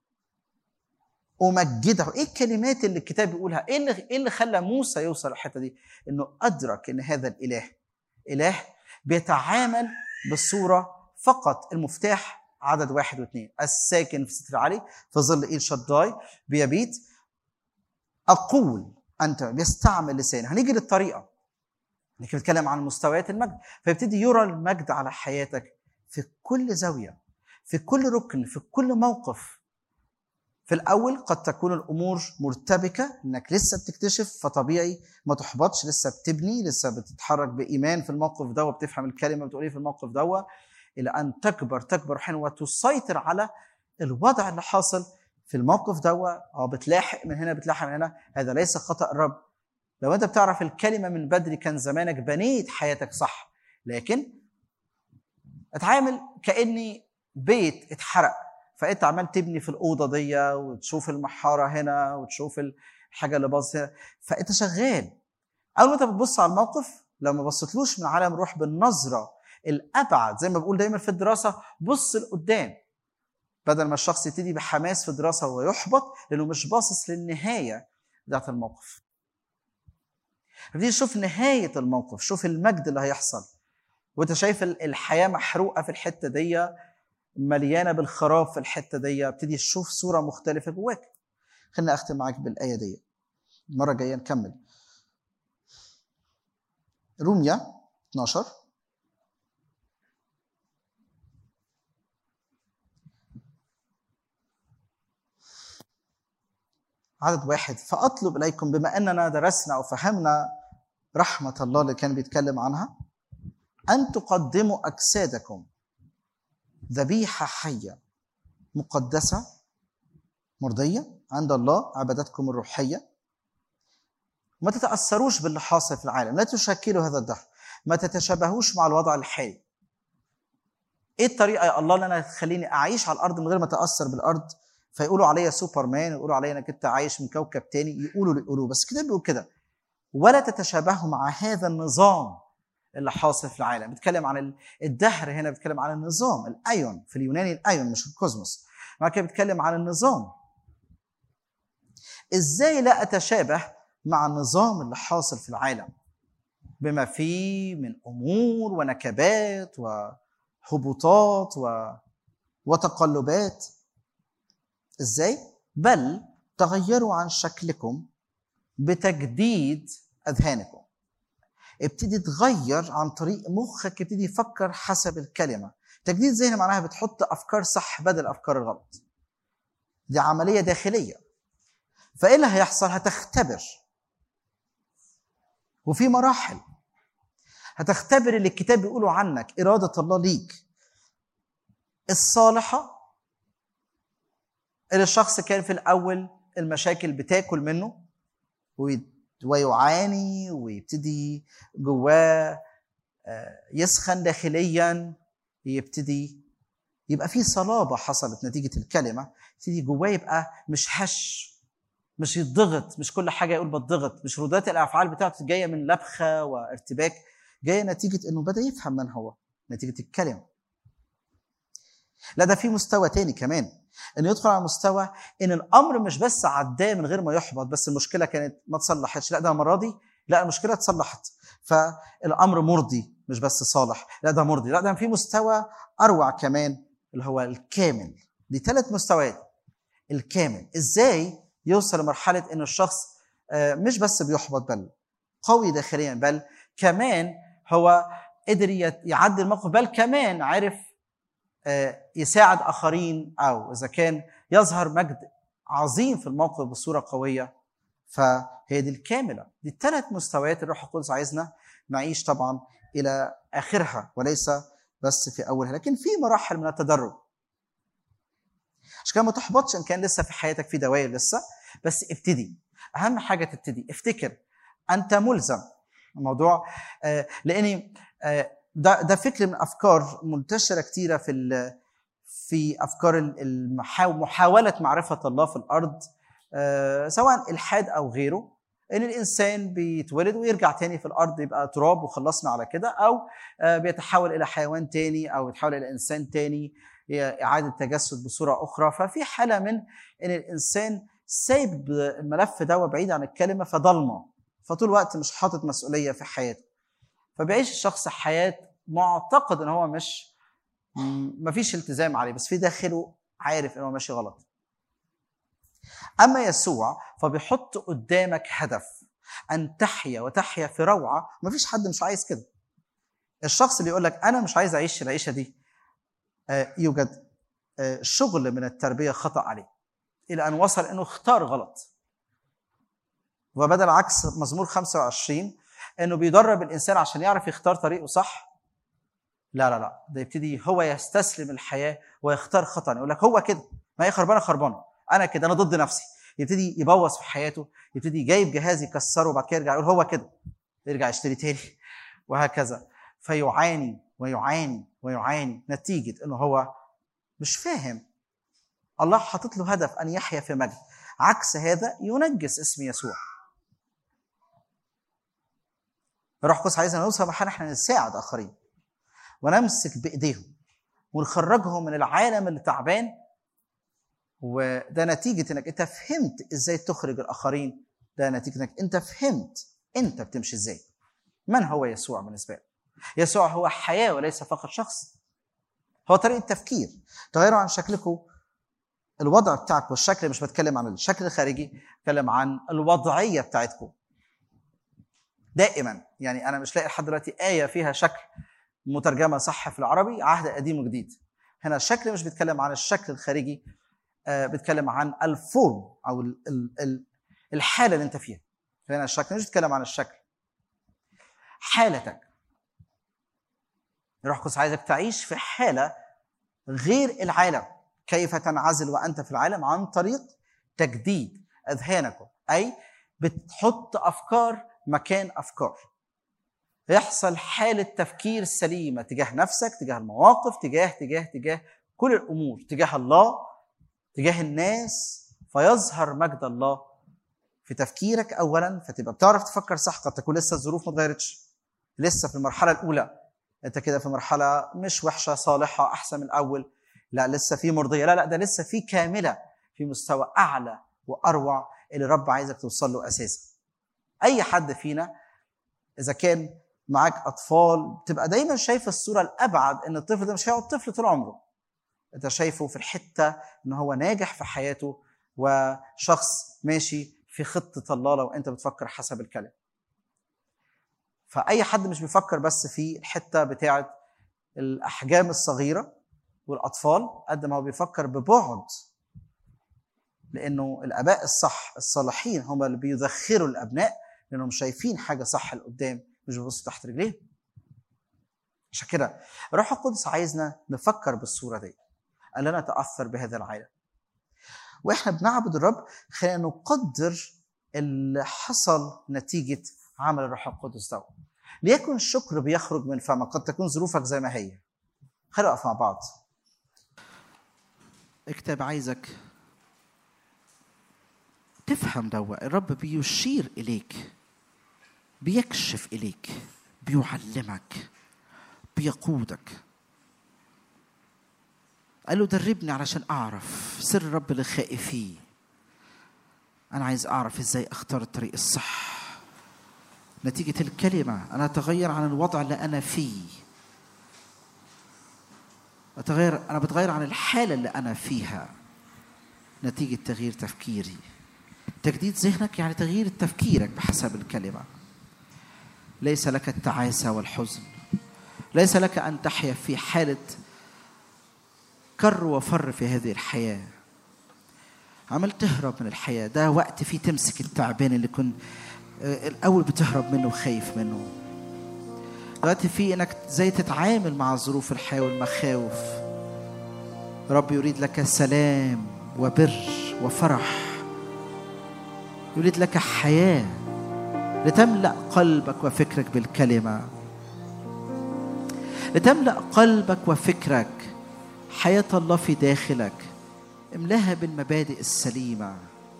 امجده ايه الكلمات اللي الكتاب بيقولها ايه اللي ايه اللي خلى موسى يوصل للحته دي انه ادرك ان هذا الاله اله بيتعامل بصوره فقط المفتاح عدد واحد واثنين الساكن في ستر علي في ظل ايل شداي بيبيت اقول انت بيستعمل لسانه هنيجي للطريقه لكن بنتكلم عن مستويات المجد فيبتدي يرى المجد على حياتك في كل زاويه في كل ركن في كل موقف في الاول قد تكون الامور مرتبكه انك لسه بتكتشف فطبيعي ما تحبطش لسه بتبني لسه بتتحرك بايمان في الموقف ده وبتفهم الكلمه بتقول ايه في الموقف ده الى ان تكبر تكبر حين وتسيطر على الوضع اللي حاصل في الموقف ده اه بتلاحق من هنا بتلاحق من هنا هذا ليس خطا الرب لو انت بتعرف الكلمه من بدري كان زمانك بنيت حياتك صح لكن اتعامل كاني بيت اتحرق فانت عمال تبني في الاوضه دي وتشوف المحاره هنا وتشوف الحاجه اللي باظت هنا فانت شغال اول ما انت بتبص على الموقف لو ما بصيتلوش من عالم الروح بالنظره الابعد زي ما بقول دايما في الدراسه بص لقدام بدل ما الشخص يبتدي بحماس في الدراسه ويحبط لانه مش باصص للنهايه بتاعت الموقف ابتدي شوف نهايه الموقف شوف المجد اللي هيحصل وانت شايف الحياه محروقه في الحته دي مليانه بالخراب في الحته دي ابتدي تشوف صوره مختلفه جواك خلينا اختم معاك بالايه دي المره الجايه نكمل روميا 12 عدد واحد فأطلب إليكم بما أننا درسنا أو فهمنا رحمة الله اللي كان بيتكلم عنها أن تقدموا أجسادكم ذبيحة حية مقدسة مرضية عند الله عبادتكم الروحية ما تتأثروش باللي حاصل في العالم لا تشكلوا هذا الدهر ما تتشابهوش مع الوضع الحالي ايه الطريقه يا الله اللي انا تخليني اعيش على الارض من غير ما اتاثر بالارض فيقولوا عليا سوبرمان يقولوا عليا انك انت عايش من كوكب تاني يقولوا يقولوا بس كده بيقول كده ولا تتشابهوا مع هذا النظام اللي حاصل في العالم بيتكلم عن الدهر هنا بيتكلم عن النظام الايون في اليوناني الايون مش الكوزموس بعد كده بيتكلم عن النظام ازاي لا اتشابه مع النظام اللي حاصل في العالم بما فيه من امور ونكبات وهبوطات و... وتقلبات ازاي بل تغيروا عن شكلكم بتجديد اذهانكم ابتدي تغير عن طريق مخك يبتدي يفكر حسب الكلمه تجديد ذهن معناها بتحط افكار صح بدل افكار الغلط دي عمليه داخليه فايه اللي هيحصل هتختبر وفي مراحل هتختبر اللي الكتاب بيقوله عنك اراده الله ليك الصالحه اللي الشخص كان في الاول المشاكل بتاكل منه ويعاني ويبتدي جواه يسخن داخليا يبتدي يبقى في صلابة حصلت نتيجة الكلمة يبتدي جواه يبقى مش هش مش يتضغط مش كل حاجة يقول بتضغط مش ردات الأفعال بتاعته جاية من لبخة وارتباك جاية نتيجة إنه بدأ يفهم من هو نتيجة الكلمة لا ده في مستوى تاني كمان انه يدخل على مستوى ان الامر مش بس عداه من غير ما يحبط بس المشكله كانت ما تصلحتش لا ده المره دي لا المشكله اتصلحت فالامر مرضي مش بس صالح لا ده مرضي لا ده في مستوى اروع كمان اللي هو الكامل دي ثلاث مستويات الكامل ازاي يوصل لمرحله ان الشخص مش بس بيحبط بل قوي داخليا بل كمان هو قدر يعدي الموقف بل كمان عرف يساعد اخرين او اذا كان يظهر مجد عظيم في الموقف بصوره قويه فهي دي الكامله دي الثلاث مستويات الروح القدس عايزنا نعيش طبعا الى اخرها وليس بس في اولها لكن في مراحل من التدرج عشان كده ما تحبطش ان كان لسه في حياتك في دوائر لسه بس ابتدي اهم حاجه تبتدي افتكر انت ملزم الموضوع آه لاني آه ده ده فكر من افكار منتشره كتيره في ال- في افكار ال- المحاو- محاوله معرفه الله في الارض آه، سواء الحاد او غيره ان الانسان بيتولد ويرجع تاني في الارض يبقى تراب وخلصنا على كده او آه، بيتحول الى حيوان تاني او يتحول الى انسان تاني هي اعاده تجسد بصوره اخرى ففي حاله من ان الانسان سايب الملف ده بعيد عن الكلمه فضلمه فطول الوقت مش حاطط مسؤوليه في حياته فبيعيش الشخص حياه معتقد ان هو مش م- مفيش التزام عليه بس في داخله عارف ان هو ماشي غلط اما يسوع فبيحط قدامك هدف ان تحيا وتحيا في روعه مفيش حد مش عايز كده الشخص اللي يقول لك انا مش عايز اعيش العيشه دي آه، يوجد آه، شغل من التربيه خطا عليه الى ان وصل انه اختار غلط وبدل عكس مزمور 25 انه بيدرب الانسان عشان يعرف يختار طريقه صح لا لا لا ده يبتدي هو يستسلم الحياه ويختار خطا يقول لك هو كده ما هي خربانه خربانه انا كده انا ضد نفسي يبتدي يبوظ في حياته يبتدي جايب جهاز يكسره وبعد كده يرجع يقول هو كده يرجع يشتري تاني وهكذا فيعاني ويعاني ويعاني نتيجه انه هو مش فاهم الله حاطط له هدف ان يحيا في مجد عكس هذا ينجس اسم يسوع الروح القدس عايزنا نوصل مرحله احنا نساعد اخرين ونمسك بايديهم ونخرجهم من العالم اللي تعبان وده نتيجه انك انت فهمت ازاي تخرج الاخرين ده نتيجه انك انت فهمت انت بتمشي ازاي من هو يسوع بالنسبه لك يسوع هو حياه وليس فقط شخص هو طريقه تفكير تغيروا عن شكلكم الوضع بتاعكم الشكل مش بتكلم عن الشكل الخارجي بتكلم عن الوضعيه بتاعتكم دائما يعني انا مش لاقي لحد دلوقتي ايه فيها شكل مترجمه صح في العربي عهد قديم وجديد هنا الشكل مش بيتكلم عن الشكل الخارجي آه، بيتكلم عن الفورم او ال- ال- ال- الحاله اللي انت فيها هنا الشكل مش بيتكلم عن الشكل حالتك الروح القدس عايزك تعيش في حاله غير العالم كيف تنعزل وانت في العالم عن طريق تجديد اذهانكم اي بتحط افكار مكان افكار يحصل حاله تفكير سليمه تجاه نفسك تجاه المواقف تجاه تجاه تجاه كل الامور تجاه الله تجاه الناس فيظهر مجد الله في تفكيرك اولا فتبقى بتعرف تفكر صح قد تكون لسه الظروف ما اتغيرتش لسه في المرحله الاولى انت كده في مرحله مش وحشه صالحه احسن من الاول لا لسه في مرضيه لا لا ده لسه في كامله في مستوى اعلى واروع اللي الرب عايزك توصل له اساسا اي حد فينا اذا كان معاك اطفال تبقى دايما شايف الصوره الابعد ان الطفل ده مش هيقعد طفل طول عمره انت شايفه في الحته ان هو ناجح في حياته وشخص ماشي في خطه الله لو انت بتفكر حسب الكلام فاي حد مش بيفكر بس في الحته بتاعه الاحجام الصغيره والاطفال قد ما هو بيفكر ببعد لانه الاباء الصح الصالحين هم اللي بيذخروا الابناء لانهم شايفين حاجه صح لقدام مش بيبصوا تحت رجليهم عشان كده الروح القدس عايزنا نفكر بالصوره دي قال لنا نتاثر بهذا العالم واحنا بنعبد الرب خلينا نقدر اللي حصل نتيجه عمل الروح القدس ده ليكن الشكر بيخرج من فمك قد تكون ظروفك زي ما هي خلينا نقف مع بعض الكتاب عايزك تفهم دوا الرب بيشير إليك بيكشف إليك بيعلمك بيقودك قال له دربني علشان أعرف سر الرب اللي خائفيه أنا عايز أعرف إزاي أختار الطريق الصح نتيجة الكلمة أنا أتغير عن الوضع اللي أنا فيه أتغير أنا بتغير عن الحالة اللي أنا فيها نتيجة تغيير تفكيري تجديد ذهنك يعني تغيير تفكيرك بحسب الكلمة ليس لك التعاسة والحزن ليس لك أن تحيا في حالة كر وفر في هذه الحياة عمال تهرب من الحياة ده وقت فيه تمسك التعبان اللي كنت آه، الأول بتهرب منه وخايف منه دلوقتي في انك ازاي تتعامل مع ظروف الحياه والمخاوف رب يريد لك سلام وبر وفرح يريد لك حياه لتملا قلبك وفكرك بالكلمه لتملأ قلبك وفكرك حياة الله في داخلك املاها بالمبادئ السليمة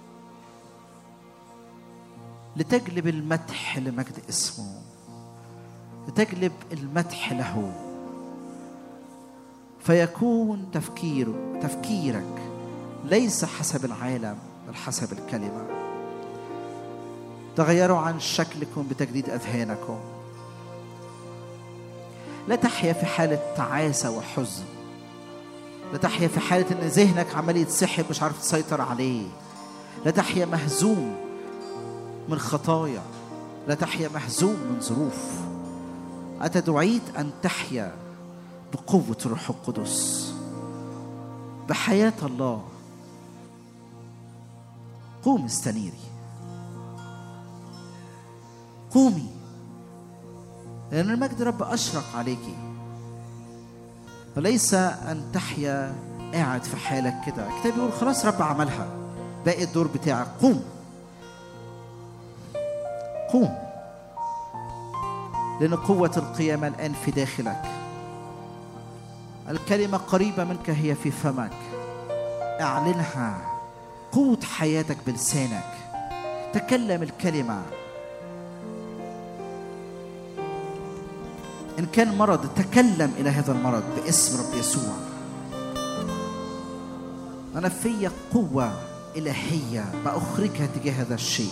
لتجلب المدح لمجد اسمه لتجلب المدح له فيكون تفكيره تفكيرك ليس حسب العالم بل حسب الكلمة تغيروا عن شكلكم بتجديد أذهانكم لا تحيا في حالة تعاسة وحزن لا تحيا في حالة إن ذهنك عمال يتسحب مش عارف تسيطر عليه لا تحيا مهزوم من خطايا لا تحيا مهزوم من ظروف أنت دعيت أن تحيا بقوة الروح القدس بحياة الله قوم استنيري قومي لأن المجد رب أشرق عليكي وليس أن تحيا قاعد في حالك كده الكتاب بيقول خلاص رب عملها باقي الدور بتاعك قوم قوم لأن قوة القيامة الآن في داخلك الكلمة قريبة منك هي في فمك اعلنها قوة حياتك بلسانك تكلم الكلمة إن كان مرض تكلم إلى هذا المرض باسم رب يسوع أنا في قوة إلهية بأخرجها تجاه هذا الشيء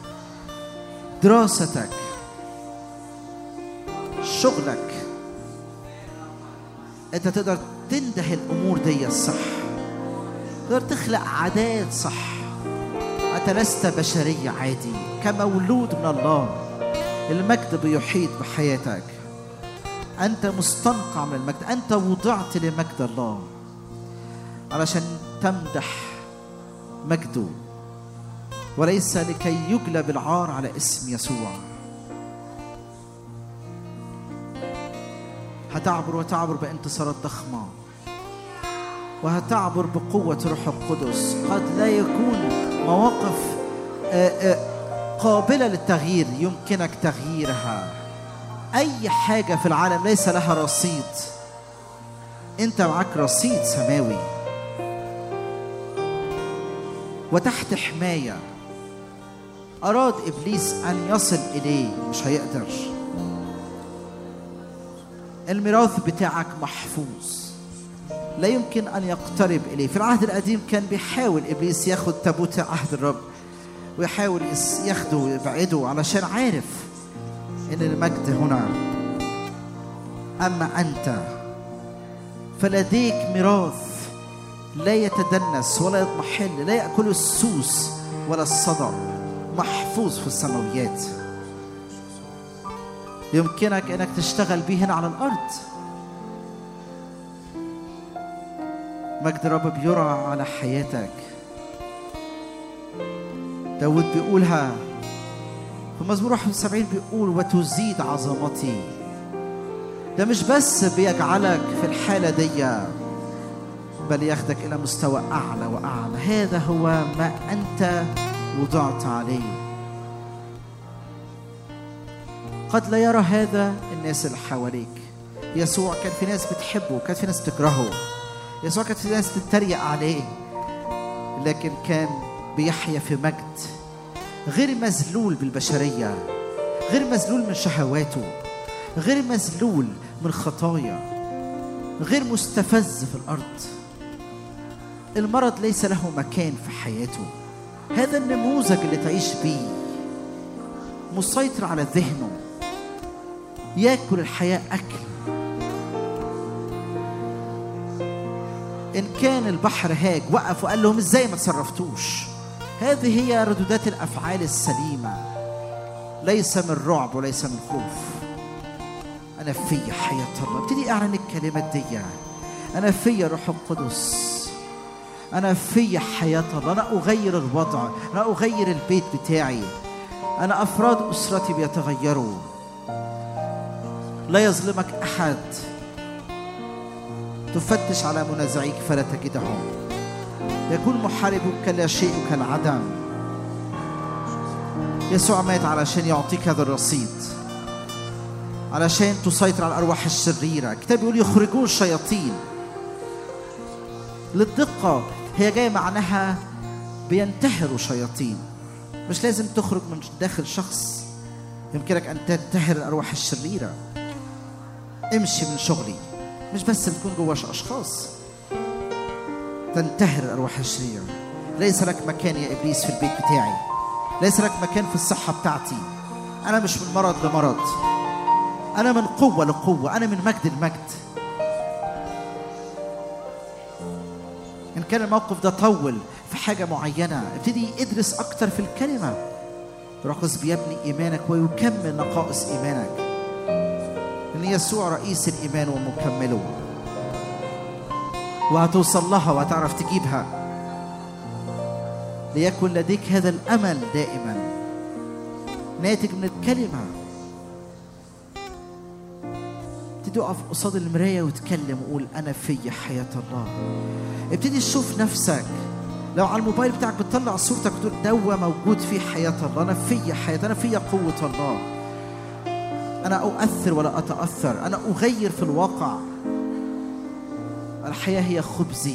دراستك شغلك انت تقدر تنده الامور دي الصح تقدر تخلق عادات صح انت لست بشري عادي كمولود من الله المجد بيحيط بحياتك انت مستنقع من المجد انت وضعت لمجد الله علشان تمدح مجده وليس لكي يجلب العار على اسم يسوع هتعبر وتعبر بانتصارات ضخمة وهتعبر بقوة روح القدس قد لا يكون مواقف آه، آه، قابلة للتغيير يمكنك تغييرها أي حاجة في العالم ليس لها رصيد أنت معك رصيد سماوي وتحت حماية أراد إبليس أن يصل إليه مش هيقدر الميراث بتاعك محفوظ لا يمكن أن يقترب إليه في العهد القديم كان بيحاول إبليس ياخد تابوت عهد الرب ويحاول يس- ياخده ويبعده علشان عارف إن المجد هنا أما أنت فلديك ميراث لا يتدنس ولا يضمحل لا يأكل السوس ولا الصدى محفوظ في السماويات يمكنك انك تشتغل به هنا على الارض مجد رب بيرى على حياتك داود بيقولها في مزمور 71 بيقول وتزيد عظمتي ده مش بس بيجعلك في الحالة دي بل ياخدك إلى مستوى أعلى وأعلى هذا هو ما أنت وضعت عليه قد لا يرى هذا الناس اللي حواليك يسوع كان في ناس بتحبه كان في ناس بتكرهه يسوع كان في ناس تتريق عليه لكن كان بيحيا في مجد غير مذلول بالبشرية غير مذلول من شهواته غير مذلول من خطايا غير مستفز في الأرض المرض ليس له مكان في حياته هذا النموذج اللي تعيش بيه مسيطر على ذهنه ياكل الحياة أكل إن كان البحر هاج وقف وقال لهم إزاي ما تصرفتوش هذه هي ردودات الأفعال السليمة ليس من رعب وليس من خوف أنا في حياة الله ابتدي أعلن الكلمات دي أنا في روح القدس أنا في حياة الله أنا أغير الوضع أنا أغير البيت بتاعي أنا أفراد أسرتي بيتغيروا لا يظلمك أحد تفتش على منازعيك فلا تجدهم يكون محاربك كلا شيء كالعدم يسوع مات علشان يعطيك هذا الرصيد علشان تسيطر على الارواح الشريره الكتاب بيقول يخرجون الشياطين للدقه هي جايه معناها بينتحروا شياطين مش لازم تخرج من داخل شخص يمكنك ان تنتحر الارواح الشريره امشي من شغلي مش بس بتكون جوا اشخاص تنتحر الارواح الشريره ليس لك مكان يا ابليس في البيت بتاعي ليس لك مكان في الصحه بتاعتي انا مش من مرض لمرض انا من قوه لقوه انا من مجد لمجد ان كان الموقف ده طول في حاجه معينه ابتدي ادرس اكتر في الكلمه روح القدس بيبني ايمانك ويكمل نقائص ايمانك ان يسوع رئيس الايمان ومكمله وهتوصل لها وهتعرف تجيبها ليكن لديك هذا الامل دائما ناتج من الكلمه ابتدي اقف قصاد المرايه وتكلم وقول انا في حياه الله ابتدي تشوف نفسك لو على الموبايل بتاعك بتطلع صورتك وتقول دوا موجود في حياه الله انا في حياه انا في قوه الله انا اؤثر ولا اتاثر انا اغير في الواقع الحياه هي خبزي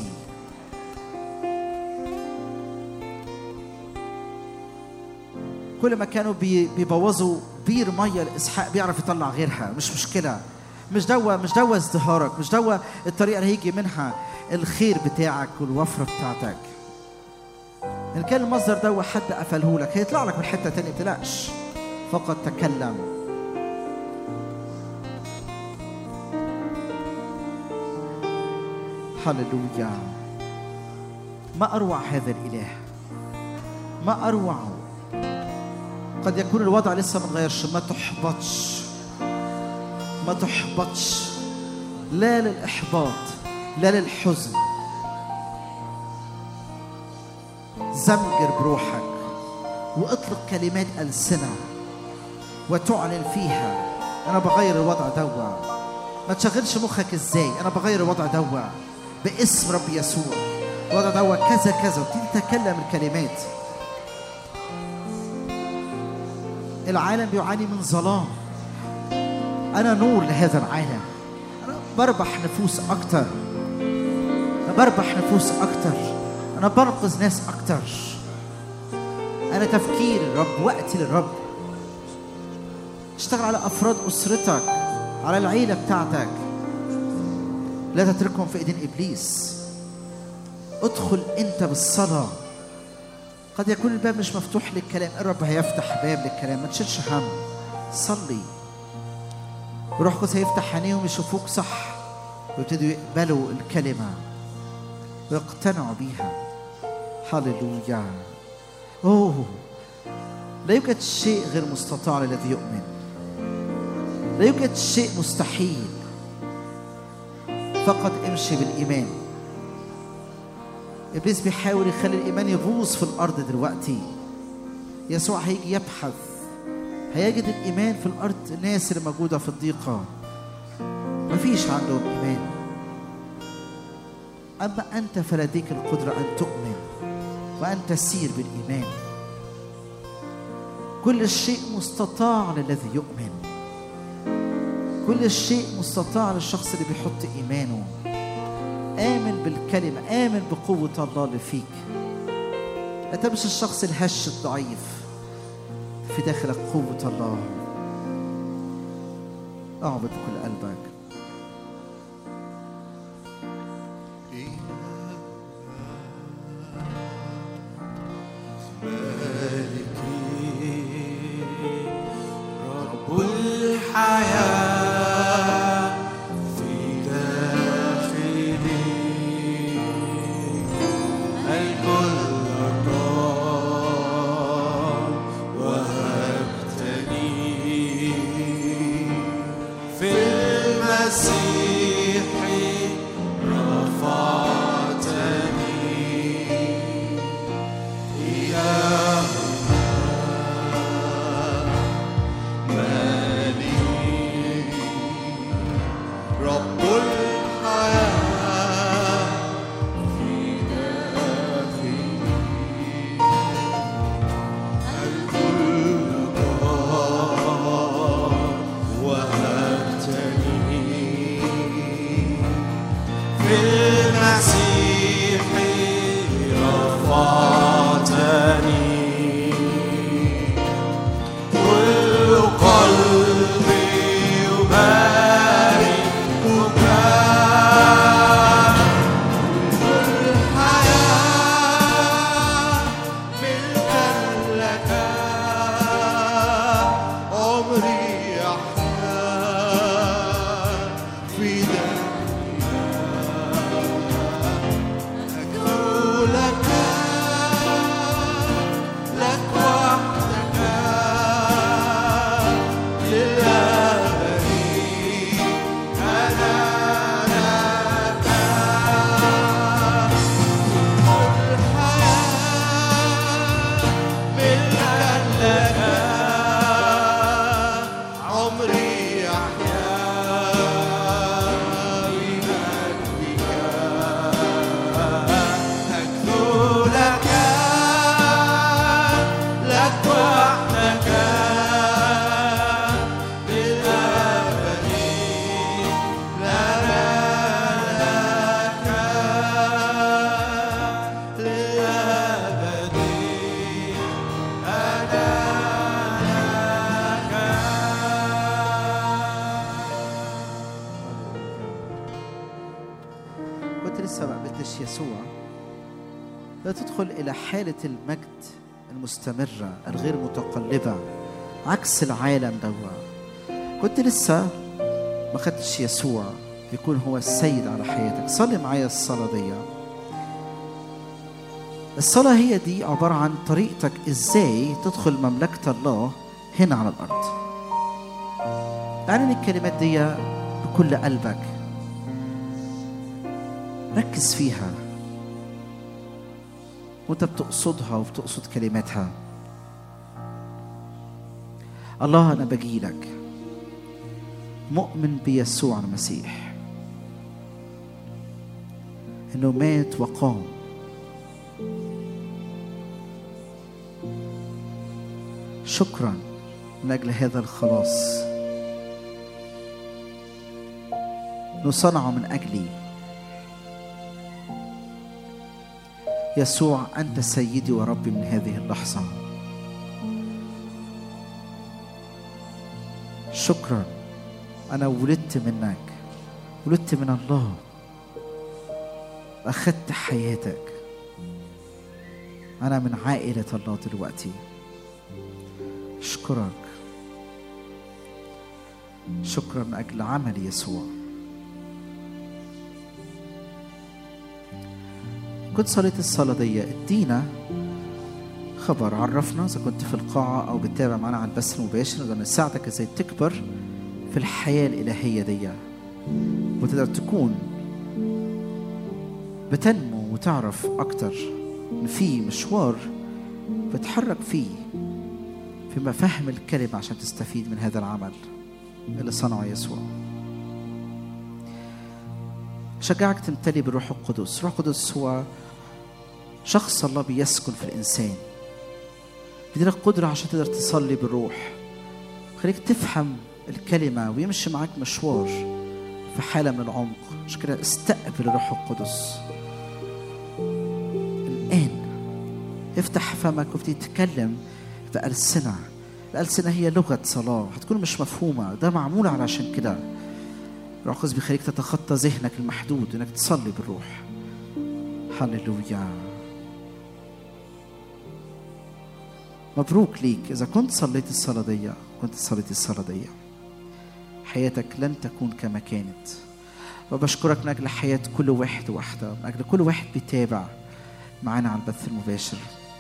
كل ما كانوا بي- بيبوظوا بير ميه لاسحاق بيعرف يطلع غيرها مش مشكله مش دوا مش دوا ازدهارك مش دوا الطريقه اللي هيجي منها الخير بتاعك والوفره بتاعتك ان كان المصدر دوا حد قفله لك هيطلع لك من حته تانية ما تقلقش فقط تكلم هللويا ما اروع هذا الاله ما اروعه قد يكون الوضع لسه ما اتغيرش ما تحبطش ما تحبطش لا للاحباط لا للحزن زمجر بروحك واطلق كلمات ألسنة وتعلن فيها أنا بغير الوضع دوا ما تشغلش مخك ازاي أنا بغير الوضع دوا باسم رب يسوع الوضع دوا كذا كذا وتبتدي تتكلم الكلمات العالم بيعاني من ظلام أنا نور لهذا العالم أنا بربح نفوس أكتر أنا بربح نفوس أكتر أنا بنقذ ناس أكتر أنا تفكير الرب وقتي للرب اشتغل على أفراد أسرتك على العيلة بتاعتك لا تتركهم في إيدين إبليس ادخل أنت بالصلاة قد يكون الباب مش مفتوح للكلام الرب هيفتح باب للكلام ما تشيلش هم صلي روح قدس هيفتح عينيهم يشوفوك صح ويبتدوا يقبلوا الكلمة ويقتنعوا بيها هللويا اوه لا يوجد شيء غير مستطاع للذي يؤمن لا يوجد شيء مستحيل فقط امشي بالايمان ابليس بيحاول يخلي الايمان يبوظ في الارض دلوقتي يسوع هيجي يبحث هيجد الايمان في الارض الناس اللي موجوده في الضيقه مفيش عندهم ايمان اما انت فلديك القدره ان تؤمن وان تسير بالايمان كل شيء مستطاع للذي يؤمن كل شيء مستطاع للشخص اللي بيحط ايمانه آمن بالكلمة آمن بقوة الله اللي فيك أنت مش الشخص الهش الضعيف في داخلك قوة الله اعبد بكل قلبك رب الحياة في داخلي الكل قام وهبتني في المسيح رفعتني إياه مالي عمري أحيا بمجدك أكثر لك لك وحدك للأبد لنا لك للأبد أنا كنت لسه ما قابلتش يسوع لا تدخل إلى حالة المجد المستمرة الغير متقلبة عكس العالم دوا كنت لسه ما خدتش يسوع يكون هو السيد على حياتك صلي معايا الصلاة دي الصلاة هي دي عبارة عن طريقتك ازاي تدخل مملكة الله هنا على الأرض اعلن الكلمات دي بكل قلبك ركز فيها وانت بتقصدها وبتقصد كلماتها الله انا بجيلك مؤمن بيسوع المسيح انه مات وقام شكرا من اجل هذا الخلاص انه صنعه من اجلي يسوع انت سيدي وربي من هذه اللحظه شكرا انا ولدت منك ولدت من الله اخذت حياتك انا من عائله الله دلوقتي اشكرك شكرا من اجل عمل يسوع كنت صليت الصلاة دي ادينا خبر عرفنا إذا كنت في القاعة أو بتتابع معنا على البث المباشر نقدر نساعدك إزاي تكبر في الحياة الإلهية دي وتقدر تكون بتنمو وتعرف أكتر إن في مشوار بتحرك فيه في مفاهيم الكلمة عشان تستفيد من هذا العمل اللي صنعه يسوع شجعك تمتلي بالروح القدس الروح القدس هو شخص الله بيسكن في الإنسان بيديلك قدرة عشان تقدر تصلي بالروح خليك تفهم الكلمة ويمشي معاك مشوار في حالة من العمق عشان كده استقبل الروح القدس الآن افتح فمك وابتدي تتكلم بألسنة الألسنة هي لغة صلاة هتكون مش مفهومة ده معمول علشان كده الروح القدس بيخليك تتخطى ذهنك المحدود انك تصلي بالروح هللويا مبروك ليك اذا كنت صليت الصلاه دي كنت صليت الصلاه دي حياتك لن تكون كما كانت وبشكرك من اجل حياه كل واحد واحده من اجل كل واحد بيتابع معانا على البث المباشر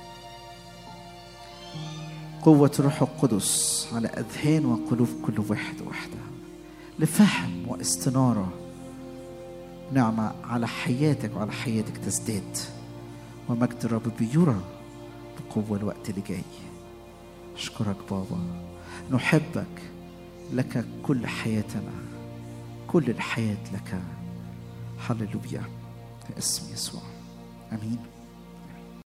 قوة الروح القدس على أذهان وقلوب كل واحد واحدة لفهم واستنارة نعمة على حياتك وعلى حياتك تزداد ومجد الرب بيرى بقوة الوقت اللي جاي أشكرك بابا نحبك لك كل حياتنا كل الحياة لك هللويا في اسم يسوع آمين